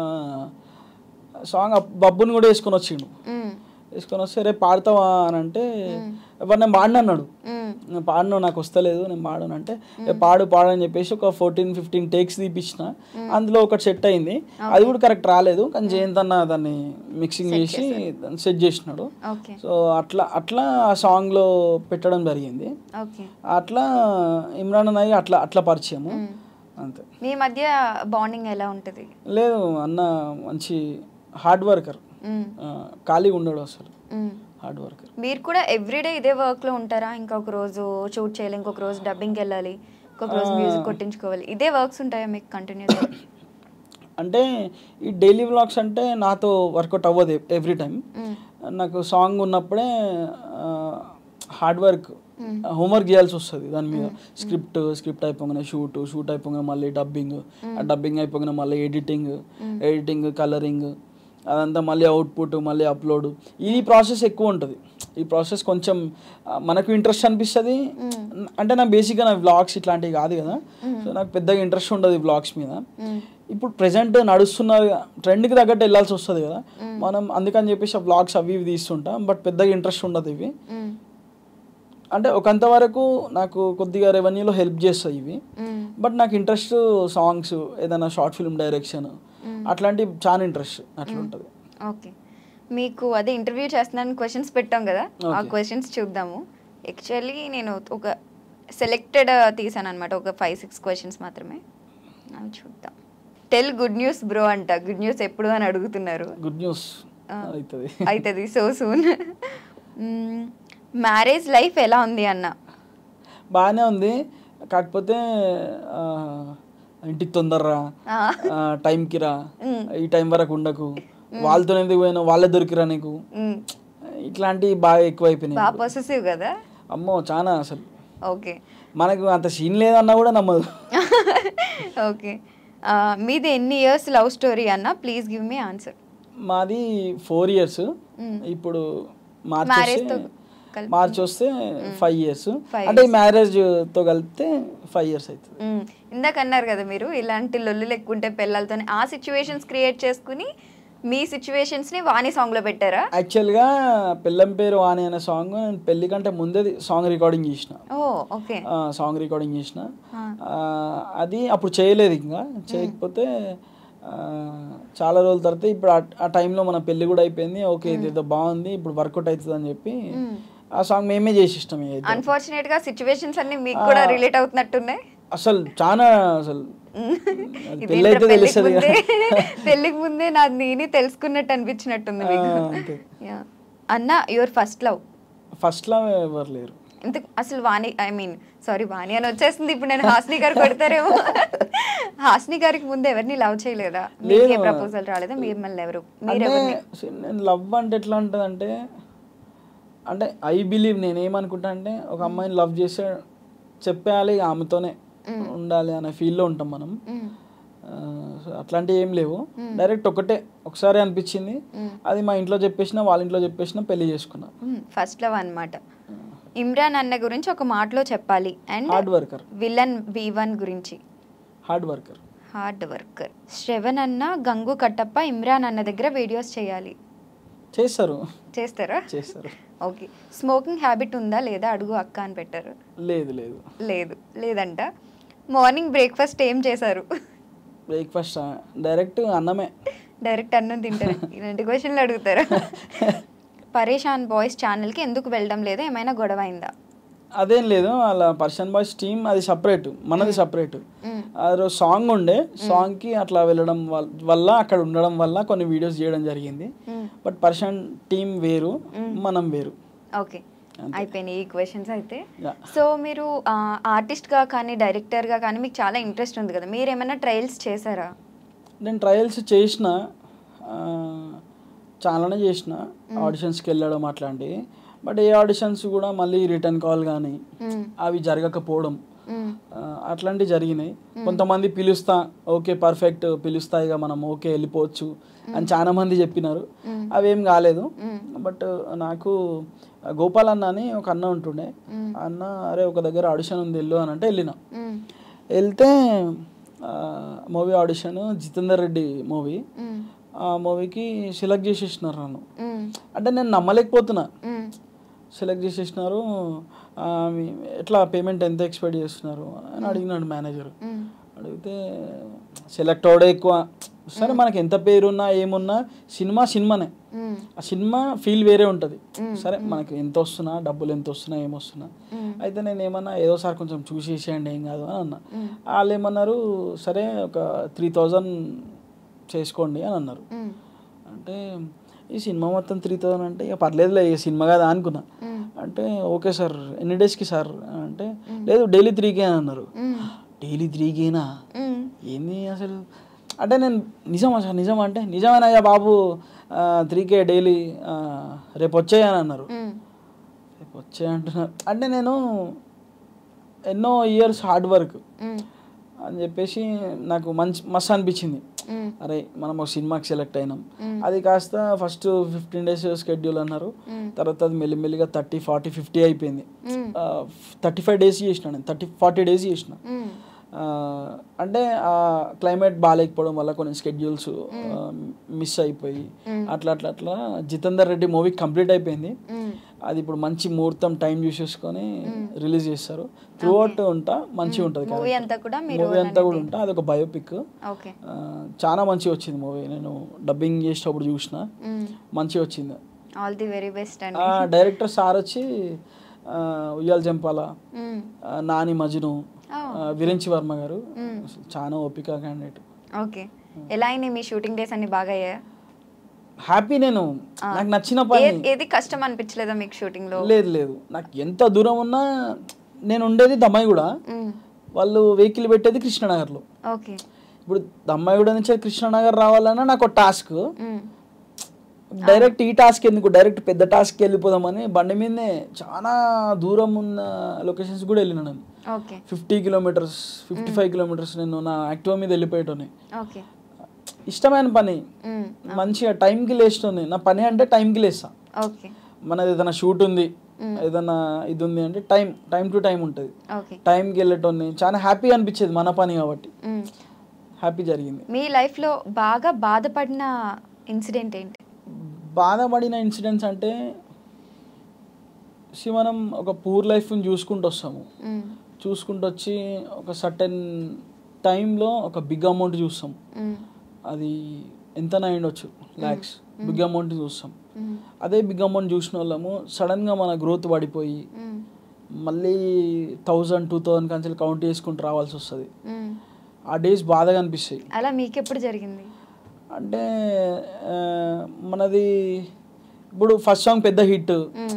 సాంగ్ అప్- బబ్బుని కూడా వేసుకొని వచ్చిండు మ్మ్. వేసుకొని వస్తే రేపు పాడతావా అని అంటే ఎవరు నేను పాడిన అన్నాడు మ్మ్. నేను పాడను నాకు వస్తలేదు నేను పాడను అంటే "ఏ, పాడు పాడు అని చెప్పేసి ఒక ఫోర్టీన్ ఫిఫ్టీన్ టేక్స్ తీపించిన అందులో ఒకటి సెట్ అయింది అది కూడా కరెక్ట్ రాలేదు కానీ జయంత్ అన్న దాన్ని మిక్సింగ్ చేసి సెట్ చేసినాడు ఓకే సో అట్లా అట్లా ఆ సాంగ్లో పెట్టడం జరిగింది ఓకే అట్లా ఇమ్రాన్ అన్నయ్య అట్లా అట్లా పరిచయము మ్మ్. అంతే మీ మధ్య బాండింగ్ ఎలా ఉంటుంది లేదు అన్న మంచి హార్డ్ వర్కర్ మ్మ్. ఖాళీగా ఉండడు అసలు మ్మ్. హార్డ్ వర్కర్ మీరు కూడా ఎవ్రీడే ఇదే వర్క్ లో ఉంటారా ఇంకొక రోజు షూట్ చేయాలి ఇంకొక రోజు డబ్బింగ్కి వెళ్ళాలి ఇంకొక రోజు మ్యూజిక్ కొట్టించుకోవాలి ఇదే వర్క్స్ ఉంటాయా మీకు కంటిన్యూస్ అంటే ఈ డైలీ వ్లాగ్స్ అంటే నాతో వర్కౌట్ అవ్వదు ఎవ్రీ టైం నాకు సాంగ్ ఉన్నప్పుడే హార్డ్ వర్క్ హోంవర్క్ చేయాల్సి వస్తుంది దాని మీద స్క్రిప్ట్ స్క్రిప్ట్ అయిపోగానే షూట్ షూట్ అయిపోగానే మళ్ళీ డబ్బింగ్ ఆ డబ్బింగ్ అయిపోగానే మళ్ళీ ఎడిటింగ్ ఎడిటింగ్ కలరింగ్ అదంతా మళ్ళీ అవుట్పుట్ మళ్ళీ అప్లోడ్ ఈ ప్రాసెస్ ఎక్కువ ఉంటుంది ఈ ప్రాసెస్ కొంచెం ఆ, మనకు ఇంట్రెస్ట్ అనిపిస్తుంది అంటే నా బేసిక్గా నా వ్లాగ్స్ ఇట్లాంటివి కాదు కదా సో నాకు పెద్దగా ఇంట్రెస్ట్ ఉండదు ఈ వ్లాగ్స్ మీద ఇప్పుడు ప్రెసెంట్ నడుస్తున్న ట్రెండ్కి తగ్గట్టు వెళ్ళాల్సి వస్తుంది కదా మనం అందుకని చెప్పేసి ఆ వ్లాగ్స్ అవి ఇవి తీస్తుంటాం బట్ పెద్దగా ఇంట్రెస్ట్ ఉండదు ఇవి అంటే ఒకంత వరకు నాకు కొద్దిగా రెవెన్యూలో హెల్ప్ చేస్తాయి ఇవి బట్ నాకు ఇంట్రెస్ట్ సాంగ్స్ ఏదైనా షార్ట్ ఫిల్మ్ డైరెక్షన్ అట్లాంటి చాలా ఇంట్రెస్ట్ అట్లా ఉంటుంది ఓకే మీకు అదే ఇంటర్వ్యూ చేస్తున్నాను క్వశ్చన్స్ పెట్టాం కదా ఆ Okay. క్వశ్చన్స్ చూద్దాము యాక్చువల్లీ నేను ఒక సెలెక్టెడ్ తీసాను అనమాట ఒక ఫైవ్ సిక్స్ క్వశ్చన్స్ మాత్రమే అవి చూద్దాం టెల్ గుడ్ న్యూస్ బ్రో అంట గుడ్ న్యూస్ ఎప్పుడు అని అడుగుతున్నారు గుడ్ న్యూస్ Ah. అవుతుంది అవుతుంది సో సూన్ మ్యారేజ్ లైఫ్ ఎలా ఉంది అన్న బాగానే ఉంది కాకపోతే ఆ, ఇంటికి తొందరరా ఆ. ఆ, టైంకి రా ఈ టైం వరకు ఉండకు వాళ్ళతో ఎందుకు పోయినా వాళ్ళే దొరికిరా నీకు మ్మ్. ఇట్లాంటివి బాగా ఎక్కువైపోయినాయి బాగా పొసెసివ్ కదా అమ్మో చాలా అసలు ఓకే మనకు అంత సీన్ లేదన్నా కూడా నమ్మదు ఓకే మీది ఎన్ని ఇయర్స్ లవ్ స్టోరీ అన్న ప్లీజ్ గివ్ మీ ఆన్సర్ మాది ఫోర్ ఇయర్స్ ఇప్పుడు మార్చ్ Marriage తో వస్తే కలిపి. మార్చ్ వస్తే ఫైవ్ ఇయర్స్ Five అంటే ఈ మ్యారేజ్ తో కలిపితే ఫైవ్ ఇయర్స్ అవుతుంది మ్మ్. ఇందాక అన్నారు కదా మీరు ఇలాంటి లొల్లులు ఎక్కువ ఉంటే పిల్లలతోనే ఆ సిచ్యువేషన్స్ క్రియేట్ చేసుకుని మీ సిచ్యువేషన్స్ ని వాణి సాంగ్ లో పెట్టారా యాక్చువల్గా పెళ్ళం పేరు వాణి అనే సాంగ్ నేను పెళ్లి కంటే ముందే సాంగ్ రికార్డింగ్ చేసిన ఓ ఓకే సాంగ్ రికార్డింగ్ చేసిన ఆ. ఆ, అది అప్పుడు చేయలేదు ఇంకా చేయకపోతే ఆ, చాలా రోజుల తర్వాత ఇప్పుడు ఆ- ఆ టైంలో మన పెళ్లి కూడా అయిపోయింది ఓకే ఇది ఏదో బాగుంది ఇప్పుడు వర్కౌట్ అవుతుంది అని చెప్పి ఆ సాంగ్ మేమే చేసి ఇష్టం అయితే అన్ఫార్చునేట్ గా సిచ్యువేషన్స్ అన్ని మీకు కూడా రిలేట్ అవుతున్నట్టున్నాయి అసలు చాలా అసలు అది ఇది పెళ్ళి అయితే పెళ్లికి తెలుస్తుంది ముందే పెళ్లికి ముందే నాది నేనే తెలుసుకున్నట్టు అనిపించినట్టుంది మీకు అంతే Yeah. అన్న యువర్ ఫస్ట్ లవ్ ఫస్ట్ లో ఎవరు లేరు ఇంత అసలు Vani I mean sorry Vani అని వచ్చేసింది ఇప్పుడు నేను హాస్ని గారు కొడతారేమో హాస్ని గారికి ముందు ఎవరిని లవ్ చేయలేదా మీకే లేదు. ప్రపోజల్ రాలేదా మిమ్మల్ని ఎవరు అంటే మీరెవరిని see, నేను లవ్ అంటే ఎట్లా ఉంటుంది అంటే అంటే ఐ బిలీవ్ నేను ఏమనుకుంటా అంటే ఒక అమ్మాయిని లవ్ చేస్తే చెప్పేయాలి ఆమెతోనే ఉండాలి అనే ఫీల్లో ఉంటాం మనం మ్మ్. ఆ, సో అట్లాంటివి ఏం లేవు డైరెక్ట్ ఒకటే ఒకసారి అనిపించింది అది మా ఇంట్లో చెప్పేసిన వాళ్ళ ఇంట్లో చెప్పేసిన పెళ్లి చేసుకున్నా ఫస్ట్ లవ్ అన్నమాట ఇమ్రాన్ అన్న గురించి ఒక మాటలో చెప్పాలి అండ్ హార్డ్ వర్కర్ విలన్ వి వన్ గురించి hard worker hard worker Shravan అన్న గంగు కట్టప్ప ఇమ్రాన్ అన్న దగ్గర వీడియోస్ చేయాలి చేస్తారు చేస్తారా చేస్తారు ఓకే స్మోకింగ్ హ్యాబిట్ ఉందా లేదా అడుగు అక్క అని పెట్టారు లేదు లేదు లేదు లేదంట మార్నింగ్ బ్రేక్ఫాస్ట్ ఏం చేశారు బ్రేక్ఫాస్ట్ డైరెక్ట్ అన్నమే డైరెక్ట్ అన్నం తింటారు ఇలాంటి క్వశ్చన్లు అడుగుతారా పరేషాన్ బాయ్స్ ఛానల్కి ఎందుకు వెళ్ళడం లేదు ఏమైనా గొడవ అయిందా అదేం లేదు వాళ్ళ పర్సన్ బాయ్స్ టీమ్ అది సపరేట్ మనది సపరేట్ మ్మ్. అది రోజు సాంగ్ ఉండే సాంగ్కి అట్లా వెళ్ళడం వల్- వల్ల అక్కడ ఉండడం వల్ల కొన్ని వీడియోస్ చేయడం జరిగింది మ్మ్. బట్ పర్సన్ టీమ్ వేరు మనం వేరు ఓకే అయిపోయినాయి ఈ క్వశ్చన్స్ అయితే Yeah. సో మీరు ఆ, ఆర్టిస్ట్గా కానీ డైరెక్టర్గా కానీ మీకు చాలా ఇంట్రెస్ట్ ఉంది కదా మీరు ఏమైనా ట్రయల్స్ చేశారా నేను ట్రయల్స్ చేసిన ఆ, చాలానే చేసిన ఆడిషన్స్కి వెళ్ళడం అట్లాంటివి బట్ ఏ ఆడిషన్స్ కూడా మళ్ళీ రిటర్న్ కాల్ కానీ మ్మ్. అవి జరగకపోవడం మ్మ్. ఆ, అట్లాంటివి జరిగినాయి కొంతమంది పిలుస్తా ఓకే పర్ఫెక్ట్ పిలుస్తా ఇక మనం ఓకే వెళ్ళిపోవచ్చు అని చాలా మంది చెప్పినారు అవేం కాలేదు బట్ నాకు గోపాల్ అన్న అని ఒక అన్న ఉంటుండే ఆ అన్న అరే ఒక దగ్గర ఆడిషన్ ఉంది వెళ్ళు అని అంటే వెళ్ళిన మ్మ్. వెళ్తే movie audition Jitender Reddy movie మ్మ్. ఆ మూవీకి సెలెక్ట్ చేసేసినారు నన్ను మ్మ్. అంటే నేను నమ్మలేకపోతున్నా మ్మ్. సెలెక్ట్ చేసేసినారు ఆ, మీ- ఎట్లా పేమెంట్ ఎంత ఎక్స్పెక్ట్ చేస్తున్నారు అని అడిగినాడు మేనేజర్ మ్మ్. అడిగితే సెలెక్ట్ అవడే ఎక్కువ సరే మనకి ఎంత పేరున్నా ఏమున్నా సినిమా సినిమానే మ్మ్. ఆ సినిమా ఫీల్ వేరే ఉంటుంది సరే మనకి ఎంత వస్తున్నా డబ్బులు ఎంత వస్తున్నా ఏమొస్తున్నా అయితే నేను ఏమన్నా ఏదో సార్ కొంచెం చూసేసేయండి ఏం కాదు అని అన్నా వాళ్ళు ఏమన్నారు సరే ఒక త్రీ థౌజండ్ చేసుకోండి అని అన్నారు మ్మ్. అంటే ఈ సినిమా మొత్తం త్రీ థౌజండ్ అంటే ఇక పర్లేదులే ఈ సినిమా కదా అనుకున్నా అంటే ఓకే సార్ ఎన్ని డేస్కి సార్ అంటే లేదు డైలీ త్రీకే అని అన్నారు డైలీ త్రీకేనా మ్మ్. ఏంది అసలు అంటే నేను నిజమా సార్ నిజమా అంటే నిజమేనయ్యా బాబు త్రీకే డైలీ రేపు వచ్చాయని అన్నారు మ్మ్. రేపు వచ్చాయి అంటున్నారు అంటే నేను ఎన్నో ఇయర్స్ హార్డ్ వర్క్ మ్మ్. అని చెప్పేసి నాకు మంచి మస్తు అనిపించింది మ్మ్. అరే మనం ఒక సినిమాకి సెలెక్ట్ అయినాం అది కాస్త ఫస్ట్ ఫిఫ్టీన్ డేస్ స్కెడ్యూల్ అన్నారు తర్వాత అది మెల్లిమెల్లిగా థర్టీ ఫార్టీ ఫిఫ్టీ అయిపోయింది మ్మ్. థర్టీ ఫైవ్ డేస్ చేసిన నేను థర్టీ ఫార్టీ డేస్ చేసిన మ్మ్. ఆ, అంటే ఆ క్లైమేట్ బాగాలేకపోవడం వల్ల కొన్ని స్కెడ్యూల్స్ మిస్ అయిపోయి అట్లా అట్లా అట్లా జితేందర్ రెడ్డి మూవీ కంప్లీట్ అయిపోయింది మ్మ్. అది ఇప్పుడు మంచి ముహూర్తం టైం చూసేసుకొని రిలీజ్ చేస్తారు త్రూ అవుట్ ఉంటా మంచిగా ఉంటుంది మూవీ అంతా కూడా మీరు మూవీ అంతా కూడా ఉంటా అదొక బయోపిక్ ఓకే చాలా మంచిగా వచ్చింది మూవీ నేను డబ్బింగ్ చేసేటప్పుడు చూసిన మ్మ్. మంచిగా వచ్చింది ఆల్ ది వెరీ బెస్ట్ అండి ఆ డైరెక్టర్ సార్ వచ్చి ఆ, ఉయ్యాల జంపాల మ్మ్. ఆ, నాని మజ్ను Oh. ఆ, విరించి వర్మ గారు అసలు చాలా ఓపిక క్యాండిడేట్ ఓకే ఎలా అయినాయి మీ షూటింగ్ డేస్ అన్ని బాగా అయ్యాయా హ్యాపీ నేను నాకు నచ్చిన పని ఏ- ఏది కష్టం అనిపించలేదా మీకు షూటింగ్ లో లేదు లేదు నాకు ఎంత దూరం ఉన్నా నేను ఉండేది దమ్మాయిగూడ మ్మ్. వాళ్ళు వెహికల్ పెట్టేది కృష్ణనగర్లో ఓకే ఇప్పుడు దమ్మాయిగూడ నుంచి కృష్ణనగర్ రావాలన్నా నాకు ఒక టాస్క్ మ్మ్. డైరెక్ట్ ఈ టాస్క్ ఎందుకు డైరెక్ట్ పెద్ద టాస్క్కి వెళ్ళిపోదామని బండి మీదనే చాలా దూరం ఉన్న లొకేషన్స్ కూడా వెళ్ళిన నేను okay fifty kilometres fifty five kilometres నేను నా యాక్టివా మీద వెళ్ళిపోయేటోని ఓకే ఇష్టమైన పని మ్మ్. మంచిగా టైంకి లేచేటోని నా పని అంటే టైంకి లేస్తా ఓకే మనది ఏదైనా షూట్ ఉంది ఏదైనా ఇది ఉంది అంటే టైం టైం టు టైం ఉంటుంది ఓకే టైంకి వెళ్ళేటోని చాలా హ్యాపీ అనిపించేది మన పని కాబట్టి మ్మ్. హ్యాపీ జరిగింది మీ లైఫ్ లో బాగా బాధపడిన ఇన్సిడెంట్ ఏంటి బాధపడిన ఇన్సిడెంట్స్ అంటే see, మనం ఒక పూర్ లైఫ్ని చూసుకుంటూ వస్తాము మ్మ్. చూసుకుంటూ వచ్చి ఒక సర్టెన్ టైంలో ఒక బిగ్ అమౌంట్ చూస్తాం మ్మ్. అది ఎంత అయ్యుండొచ్చు ల్యాక్స్ బిగ్ అమౌంట్ చూస్తాం మ్మ్. అదే బిగ్ అమౌంట్ చూసిన వాళ్ళము సడన్గా మన గ్రోత్ పడిపోయి మ్మ్. మళ్ళీ థౌజండ్ టూ థౌజండ్ కంచెలు కౌంట్ చేసుకుంటూ రావాల్సి వస్తుంది మ్మ్. ఆ డేస్ బాధగా అనిపిస్తాయి అలా మీకు ఎప్పుడు జరిగింది అంటే ఆ, మనది ఇప్పుడు ఫస్ట్ సాంగ్ పెద్ద హిట్ మ్మ్.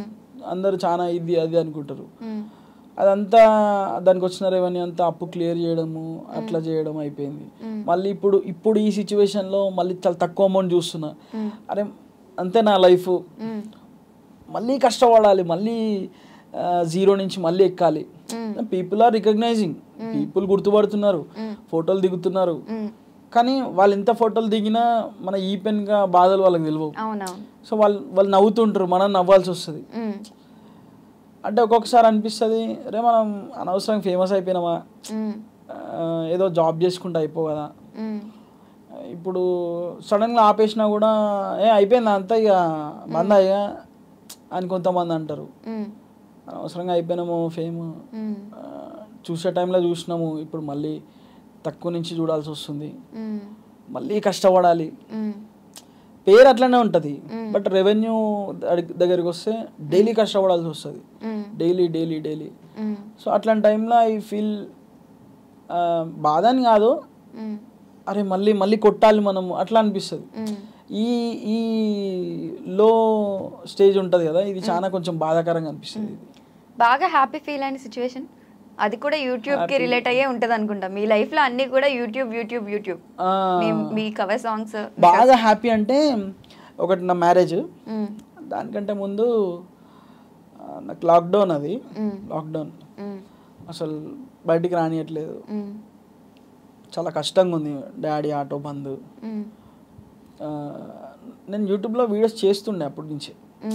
అందరూ చాలా ఇది అది అనుకుంటారు మ్మ్. అదంతా దానికి వచ్చిన రెవెన్యూ అంతా అప్పు క్లియర్ చేయడము అట్లా చేయడం అయిపోయింది మళ్ళీ ఇప్పుడు ఇప్పుడు ఈ సిచ్యువేషన్లో మళ్ళీ చాలా తక్కువ అమౌంట్ చూస్తున్నా మ్మ్. అరే అంతే నా లైఫ్ మ్మ్. మళ్ళీ కష్టపడాలి మళ్ళీ జీరో నుంచి మళ్ళీ ఎక్కాలి పీపుల్ ఆర్ రికగ్నైజింగ్ పీపుల్ గుర్తుపడుతున్నారు ఫోటోలు దిగుతున్నారు మ్మ్. కానీ వాళ్ళు ఎంత ఫోటోలు దిగినా మన ఈ పెన్గా బాధలు వాళ్ళకి తెలియవు అవునవును సో వాళ్ళు వాళ్ళు నవ్వుతుంటారు మనం నవ్వాల్సి వస్తుంది మ్మ్. అంటే ఒక్కొక్కసారి అనిపిస్తుంది రే మనం అనవసరం ఫేమస్ అయిపోయినామా మ్మ్. ఆ, ఏదో జాబ్ చేసుకుంటే అయిపో కదా మ్మ్. ఇప్పుడు సడన్గా ఆపేసినా కూడా ఏ అయిపోయింది అంతా ఇక మంద ఇక అని కొంతమంది అంటారు మ్మ్. అనవసరంగా అయిపోయినాము ఫేమ్ మ్మ్. చూసే టైంలో చూసినాము ఇప్పుడు మళ్ళీ తక్కువ నుంచి చూడాల్సి వస్తుంది మ్మ్. మళ్ళీ కష్టపడాలి మ్మ్. పేరు అట్లనే ఉంటుంది బట్ రెవెన్యూ దగ్గరికి వస్తే డైలీ కష్టపడాల్సి వస్తుంది మ్మ్. డైలీ డైలీ డైలీ మ్మ్. సో అట్లాంటి టైంలో ఐ ఫీల్ బాధ అని కాదు మ్మ్. అరే మళ్ళీ మళ్ళీ కొట్టాలి మనము అట్లా అనిపిస్తుంది మ్మ్. ఈ ఈ లో స్టేజ్ ఉంటుంది కదా ఇది చాలా కొంచెం బాధాకరంగా అనిపిస్తుంది ఇది బాగా హ్యాపీ ఫీల్ అయిన సిచ్యువేషన్ అది కూడా యూట్యూబ్ కి రిలేట్ అయ్యే ఉంటది అనుకుంటా మీ లైఫ్ లో అన్ని కూడా యూట్యూబ్ యూట్యూబ్ యూట్యూబ్ ఆ, మీ- మీ కవర్ సాంగ్స్ బాగా హ్యాపీ అంటే ఒకటి నా మ్యారేజ్ దానికంటే ముందు ఆ, నాకు లాక్డౌన్ అది లాక్డౌన్ అసలు బయటికి రానియట్లేదు చాలా కష్టంగా ఉంది డాడీ ఆటో బంద్ ఆ, నేను యూట్యూబ్లో వీడియోస్ చేస్తుండే అప్పటి నుంచి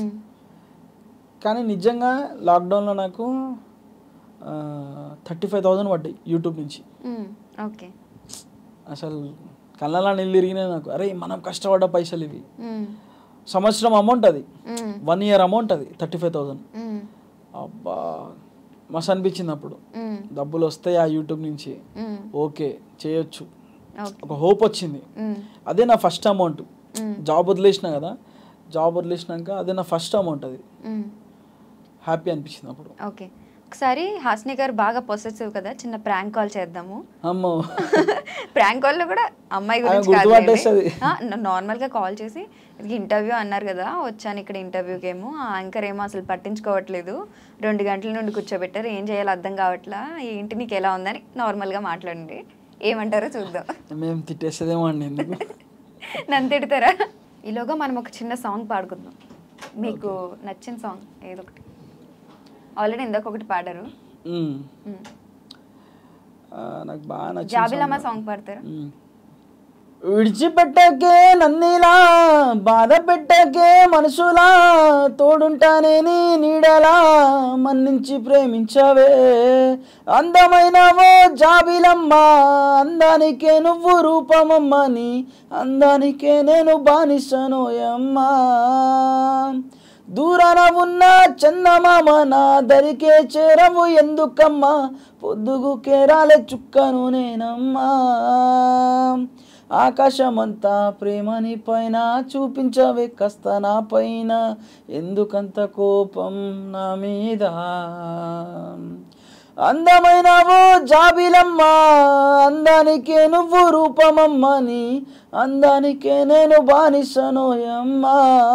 కానీ నిజంగా లాక్డౌన్లో నాకు థర్టీ ఫైవ్ థౌజండ్ పడ్డాయి యూట్యూబ్ నుంచి ఓకే అసలు కళ్ళలా నీళ్ళు తిరిగినాయి నాకు అరే మనం కష్టపడ్డ పైసలు ఇవి సంవత్సరం అమౌంట్ అది వన్ ఇయర్ అమౌంట్ అది థర్టీ ఫైవ్ థౌజండ్ అబ్బా మస్తు అనిపించింది అప్పుడు డబ్బులు వస్తాయి ఆ యూట్యూబ్ నుంచి ఓకే చేయొచ్చు ఓకే ఒక హోప్ వచ్చింది అదే నా ఫస్ట్ అమౌంట్ జాబ్ వదిలేసిన కదా జాబ్ వదిలేసినాక అదే నా ఫస్ట్ అమౌంట్ అది హ్యాపీ అనిపించింది అప్పుడు ఓకే ఒకసారి హాస్ని గారు బాగా పొసెసివ్ కదా చిన్న ప్రాంక్ కాల్ చేద్దాము అమ్మో ప్రాంక్ కాల్ లో కూడా అమ్మాయి ఆమె గురించి గుర్తుపట్టేస్తది. నార్మల్ గా కాల్ చేసి ఇది ఇంటర్వ్యూ అన్నారు కదా వచ్చాను ఇక్కడ ఇంటర్వ్యూకి ఏమో ఆ యాంకర్ ఏమో అసలు పట్టించుకోవట్లేదు రెండు గంటల నుండి కూర్చోబెట్టారు ఏం చేయాలో అర్థం కావట్లా ఏంటి నీకు ఎలా ఉందని నార్మల్ గా మాట్లాడండి ఏమంటారో చూద్దాం మేము తిట్టేసేదేమో అండి ఎందుకు నన్ను తిడతారా ఈలోగా మనం ఒక చిన్న సాంగ్ పాడుకుందాం మీకు నచ్చిన సాంగ్ ఏదో ఒకటి ఆల్రెడీ ఇందాక ఒకటి పాడారు మ్మ్. మ్మ్. ఆ, నాకు బాగా నచ్చింది జాబిలమ్మ song. సాంగ్ పాడతారా మ్మ్. విడిచిపెట్టకే నన్నిలా బాధ పెట్టకే మనసులా తోడుంటానే నీ నీడలా మన్నించి ప్రేమించవే అందమైనవో జాబిలమ్మ అందానికే నువ్వు రూపమమ్మని అందానికే నేను బానిసనోయమ్మా దూరాన ఉన్న చందమామ నా దరికే చేరవు ఎందుకమ్మా పొద్దుగు కేరాలే చుక్కను నేనమ్మా ఆకాశమంతా ప్రేమని పైన చూపించవే కాస్త నా పైన ఎందుకంత కోపం నా మీద అందమైనవో జాబిలమ్మ అందానికే నువ్వు రూపమమ్మని అందానికే నేను బానిసనోయమ్మా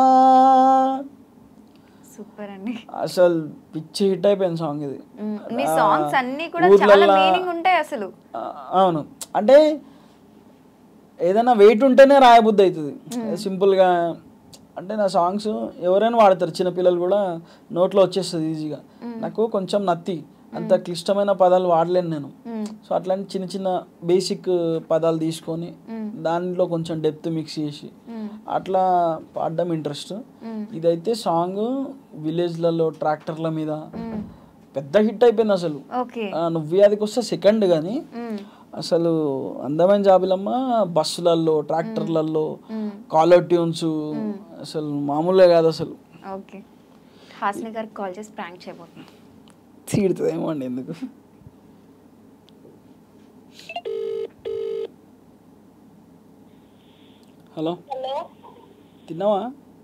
సూపర్ అండి అసలు పిచ్చి హిట్ అయిపోయింది సాంగ్ ఇది మ్మ్. మీ సాంగ్స్ అన్ని కూడా చాలా ఊర్లల్లా- మీనింగ్ ఉంటాయి అసలు ఆ, అవును అంటే ఏదైనా వెయిట్ ఉంటేనే రాయబుద్ధి అవుతుంది సింపుల్గా అంటే నా సాంగ్స్ ఎవరైనా వాడతారు చిన్నపిల్లలు కూడా నోట్లో వచ్చేస్తుంది ఈజీగా నాకు కొంచెం నత్తి అంత క్లిష్టమైన పదాలు వాడలేను నేను మ్మ్. సో అట్లాంటి చిన్న చిన్న బేసిక్ పదాలు తీసుకొని దానిలో కొంచెం డెప్త్ మిక్స్ చేసి మ్మ్. అట్లా పాడడం ఇంట్రెస్ట్ మ్మ్. ఇదైతే సాంగ్ విలేజ్లలో ట్రాక్టర్ల మీద మ్మ్. పెద్ద హిట్ అయిపోయింది అసలు ఓకే ఆ, నువ్వు అదికి వస్తే సెకండ్ కానీ మ్మ్. అసలు అందమైన జాబిలమ్మ బస్సులలో ట్రాక్టర్లలో మ్మ్. కాలర్ ట్యూన్స్ అసలు మామూలుగా కాదు అసలు ఓకే హాస్ని గారికి కాల్ చేసి ప్రాంక్ చేయబోతున్నాం తీడుతుందేమో అండి ఎందుకు హలో హలో తిన్నావా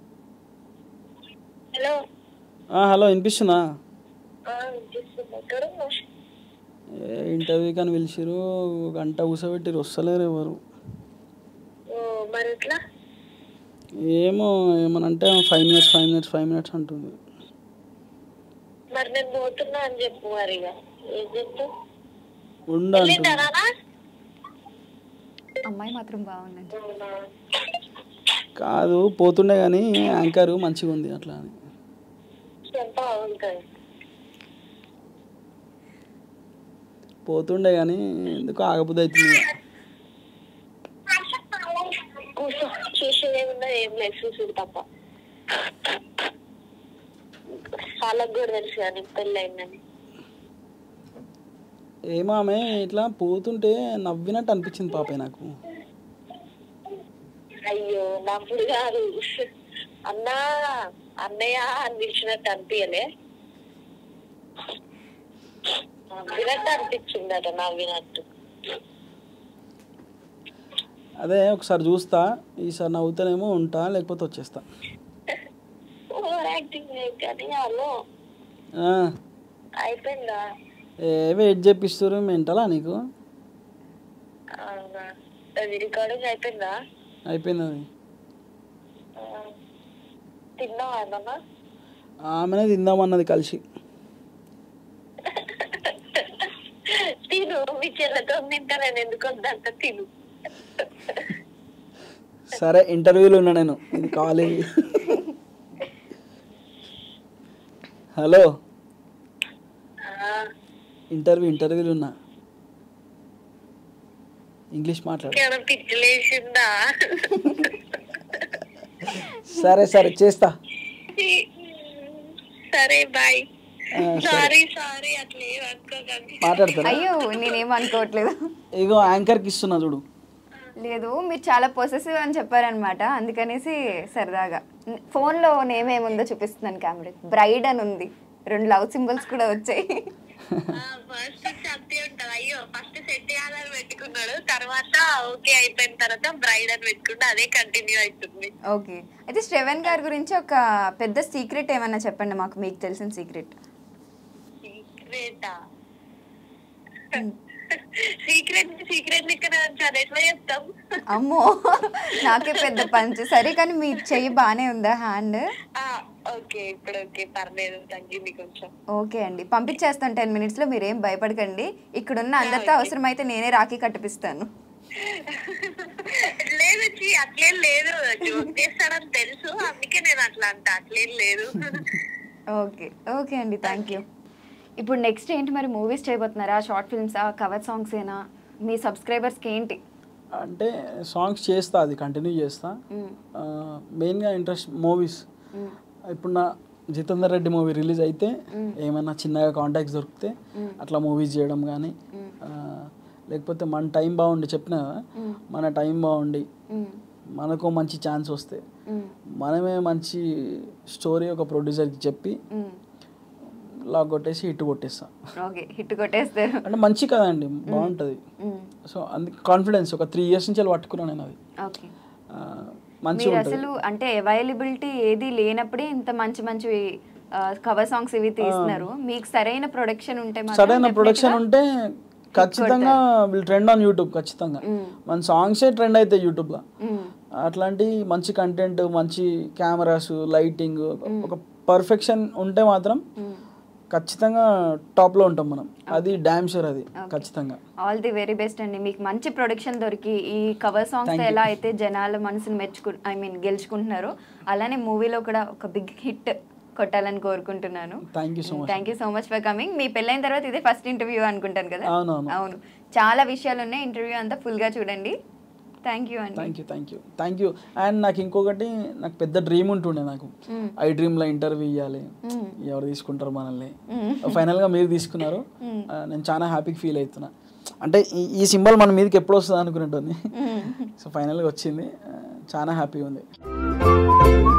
హలో ఆ, హలో వినిపిస్తుందా ఆ, వినిపిస్తుంది ఎక్కడ ఉన్నావు? ఏ ఇంటర్వ్యూ కానీ పిలిచిరు గంట కూసబెట్టిరు వస్తలేరు ఎవరు ఓ, మరి ఎట్లా ఏమో ఏమనంటే five minutes five minutes five minutes అంటుంది మరి నేను పోతున్నా అని చెప్పు మరి ఇక ఏం చెప్తావు ఉండు అంటున్నా. వెళ్ళింటారా అమ్మాయి మాత్రం బాగుందండి కాదు పోతుండే కానీ యాంకర్ మంచిగా ఉంది అట్లా అని ఎంత బాగుంటుంది పోతుండే కానీ ఎందుకు ఆగబుద్ధి అవుతుంది ఇక. కూర్చో చూసేది ఏమున్నా ఏం లేదు చూసుడు తప్ప వాళ్ళకు కూడా తెలుసు కానీ పెళ్ళయిందని ఏమో ఆమె ఇట్లా పోతుంటే నవ్వినట్టు అనిపించింది పాపే నాకు అయ్యో నవ్వుడు కాదు అన్నా అన్నయ్య అని పిలిచినట్టు అనిపించలే నవ్వినట్టు అనిపించిందట నవ్వినట్టు అదే ఒకసారి చూస్తా ఈసారి నవ్వుతానేమో ఉంటా లేకపోతే వచ్చేస్తా ఓవర్ యాక్టింగ్ కానీ హలో ఆ, అయిపోయిందా ఏ వెయిట్ చేపిస్తారు మెంటలా నీకు అవునా అది రికార్డింగ్ అయిపోయిందా అయిపోయింది అది ఆ, తిన్నావా ఏమన్నా ఆమెనే తిందామన్నది కలిసి తిను మీ చెల్లెతో తింటా నేను ఎందుకు వద్దంట తిను సరే ఇంటర్వ్యూలో ఉన్నా నేను ఇది కాలేజ్ హలో ఆ, ఇంటర్వ్యూ ఇంటర్వ్యూలో ఉన్నా ఇంగ్లీష్ మాట్లాడు ఇంకేమైనా పిచ్చిలేసిందా సరే సరే చేస్తా సరే బాయ్ ఆ, సరే సారీ సారీ అట్లా ఏం అనుకోకండి మాట్లాడతారా అయ్యో నేనేం అనుకోవట్లేదు ఇగో యాంకర్కి ఇస్తున్నా చూడు లేదు మీరు చాలా పొసెసివ్ అని చెప్పారనమాట అందుకనేసి సరదాగా ఫోన్లో నేమ్ ఏముందో చూపిస్తున్నాను కెమెరా బ్రైడ్ అని ఉంది రెండు లవ్ సింబల్స్ కూడా వచ్చాయి ఫస్ట్ అంతే ఉంటది అయ్యో ఫస్ట్ సెట్ చేయాలని పెట్టుకున్నాడు తర్వాత ఓకే అయిపోయిన తర్వాత బ్రైడ్ అని పెట్టుకుంటే అదే కంటిన్యూ అవుతుంది ఓకే అయితే శ్రవణ్ గారి గురించి ఒక పెద్ద సీక్రెట్ ఏమన్నా చెప్పండి మాకు మీకు తెలిసిన సీక్రెట్ సీక్రెటా సీక్రెట్ సీక్రెట్ ఇక్కడ అది ఎట్లా చెప్తాం అమ్మో నాకే పెద్ద పంచ్ సరే కానీ మీ చెయ్యి బాగానే ఉందా హ్యాండ్ ఆ, ఓకే ఇప్పుడు ఓకే పర్లేదు తగ్గింది కొంచెం ఓకే అండి పంపించేస్తాను టెన్ మినిట్స్లో మీరేం భయపడకండి ఇక్కడున్న అందరితో అవసరమైతే నేనే రాఖీ కట్టిపిస్తాను లేదు చి, అట్లేం లేదు జోక్ చేస్తాడని తెలుసు అందుకే నేను అట్లా అంట అట్లేం లేదు ఓకే ఓకే అండి థ్యాంక్ యూ ఇప్పుడు నెక్స్ట్ ఏంటి మరి మూవీస్ చేయబోతున్నారా షార్ట్ ఫిల్మ్సా కవర్ సాంగ్స్ ఏనా మీ సబ్స్క్రైబర్స్కి ఏంటి అంటే సాంగ్స్ చేస్తా అది కంటిన్యూ చేస్తా మ్మ్. మెయిన్గా ఇంట్రెస్ట్ మూవీస్ మ్మ్. ఇప్పుడు నా జితేందర్ రెడ్డి మూవీ రిలీజ్ అయితే ఏమైనా చిన్నగా కాంటాక్ట్స్ దొరికితే అట్లా మూవీస్ చేయడం కానీ లేకపోతే మన టైం బాగుండి చెప్పిన కదా, మన టైం బాగుండి మ్మ్. మనకు మంచి ఛాన్స్ వస్తే మ్మ్. మనమే మంచి స్టోరీ ఒక ప్రొడ్యూసర్కి చెప్పి మ్మ్. లాగ్ కొట్టేసి హిట్ కొట్టేస్తా ఓకే హిట్ కొట్టేస్తారు అంటే మంచి కదండి బాగుంటుంది మ్మ్. సో అందుకే కాన్ఫిడెన్స్ ఒక త్రీ ఇయర్స్ నుంచి పట్టుకున్నాను నేను అది ఓకే ఆ, మంచిగా మీరు ఉంటుంది అసలు అంటే అవైలబిలిటీ ఏది లేనప్పుడే ఇంత మంచి మంచి కవర్ సాంగ్స్ ఇవి తీస్తున్నారు మీకు సరైన ప్రొడక్షన్ ఉంటే మాత్రం సరైన definitely ప్రొడక్షన్ గా ఉంటే ఖచ్చితంగా వీళ్ళు ట్రెండ్ ఆన్ యూట్యూబ్ ఖచ్చితంగా మన సాంగ్సే ట్రెండ్ అవుతాయి యూట్యూబ్లో మ్మ్. అట్లాంటి మంచి కంటెంట్ మంచి కెమెరాస్ లైటింగ్ ఒక పర్ఫెక్షన్ ఉంటే మాత్రం మ్మ్. ఖచ్చితంగా టాప్లో ఉంటాం మనం అది డ్యామ్ షూర్ అది ఖచ్చితంగా ఆల్ ది వెరీ బెస్ట్ అండి మీకు మంచి ప్రొడక్షన్ దొరికి ఈ కవర్ సాంగ్స్ ఎలా అయితే జనాల మనసుని మెచ్చుకు ఐ మీన్ గెలుచుకుంటున్నారో అలానే మూవీలో కూడా ఒక బిగ్ హిట్ కొట్టాలని కోరుకుంటున్నాను thank you so much thank you so much for coming మీ పెళ్ళైన తర్వాత ఇదే ఫస్ట్ ఇంటర్వ్యూ అనుకుంటాను కదా అవునవును. అవును చాలా విషయాలు ఉన్నాయి ఇంటర్వ్యూ అంతా ఫుల్గా చూడండి థ్యాంక్ యూ అండి thank you thank you thank you and నాకు ఇంకొకటి నాకు పెద్ద డ్రీమ్ ఉంటుండే నాకు ఐ డ్రీమ్లో ఇంటర్వ్యూ ఇవ్వాలి ఎవరు తీసుకుంటారు మనల్ని ఫైనల్గా మీరు తీసుకున్నారు ఆ, నేను చాలా హ్యాపీగా ఫీల్ అవుతున్నా అంటే ఈ ఈ సింబల్ మన మీదకి ఎప్పుడు వస్తుంది అనుకునేటోని సో ఫైనల్గా వచ్చింది ఆ, చాలా హ్యాపీగా ఉంది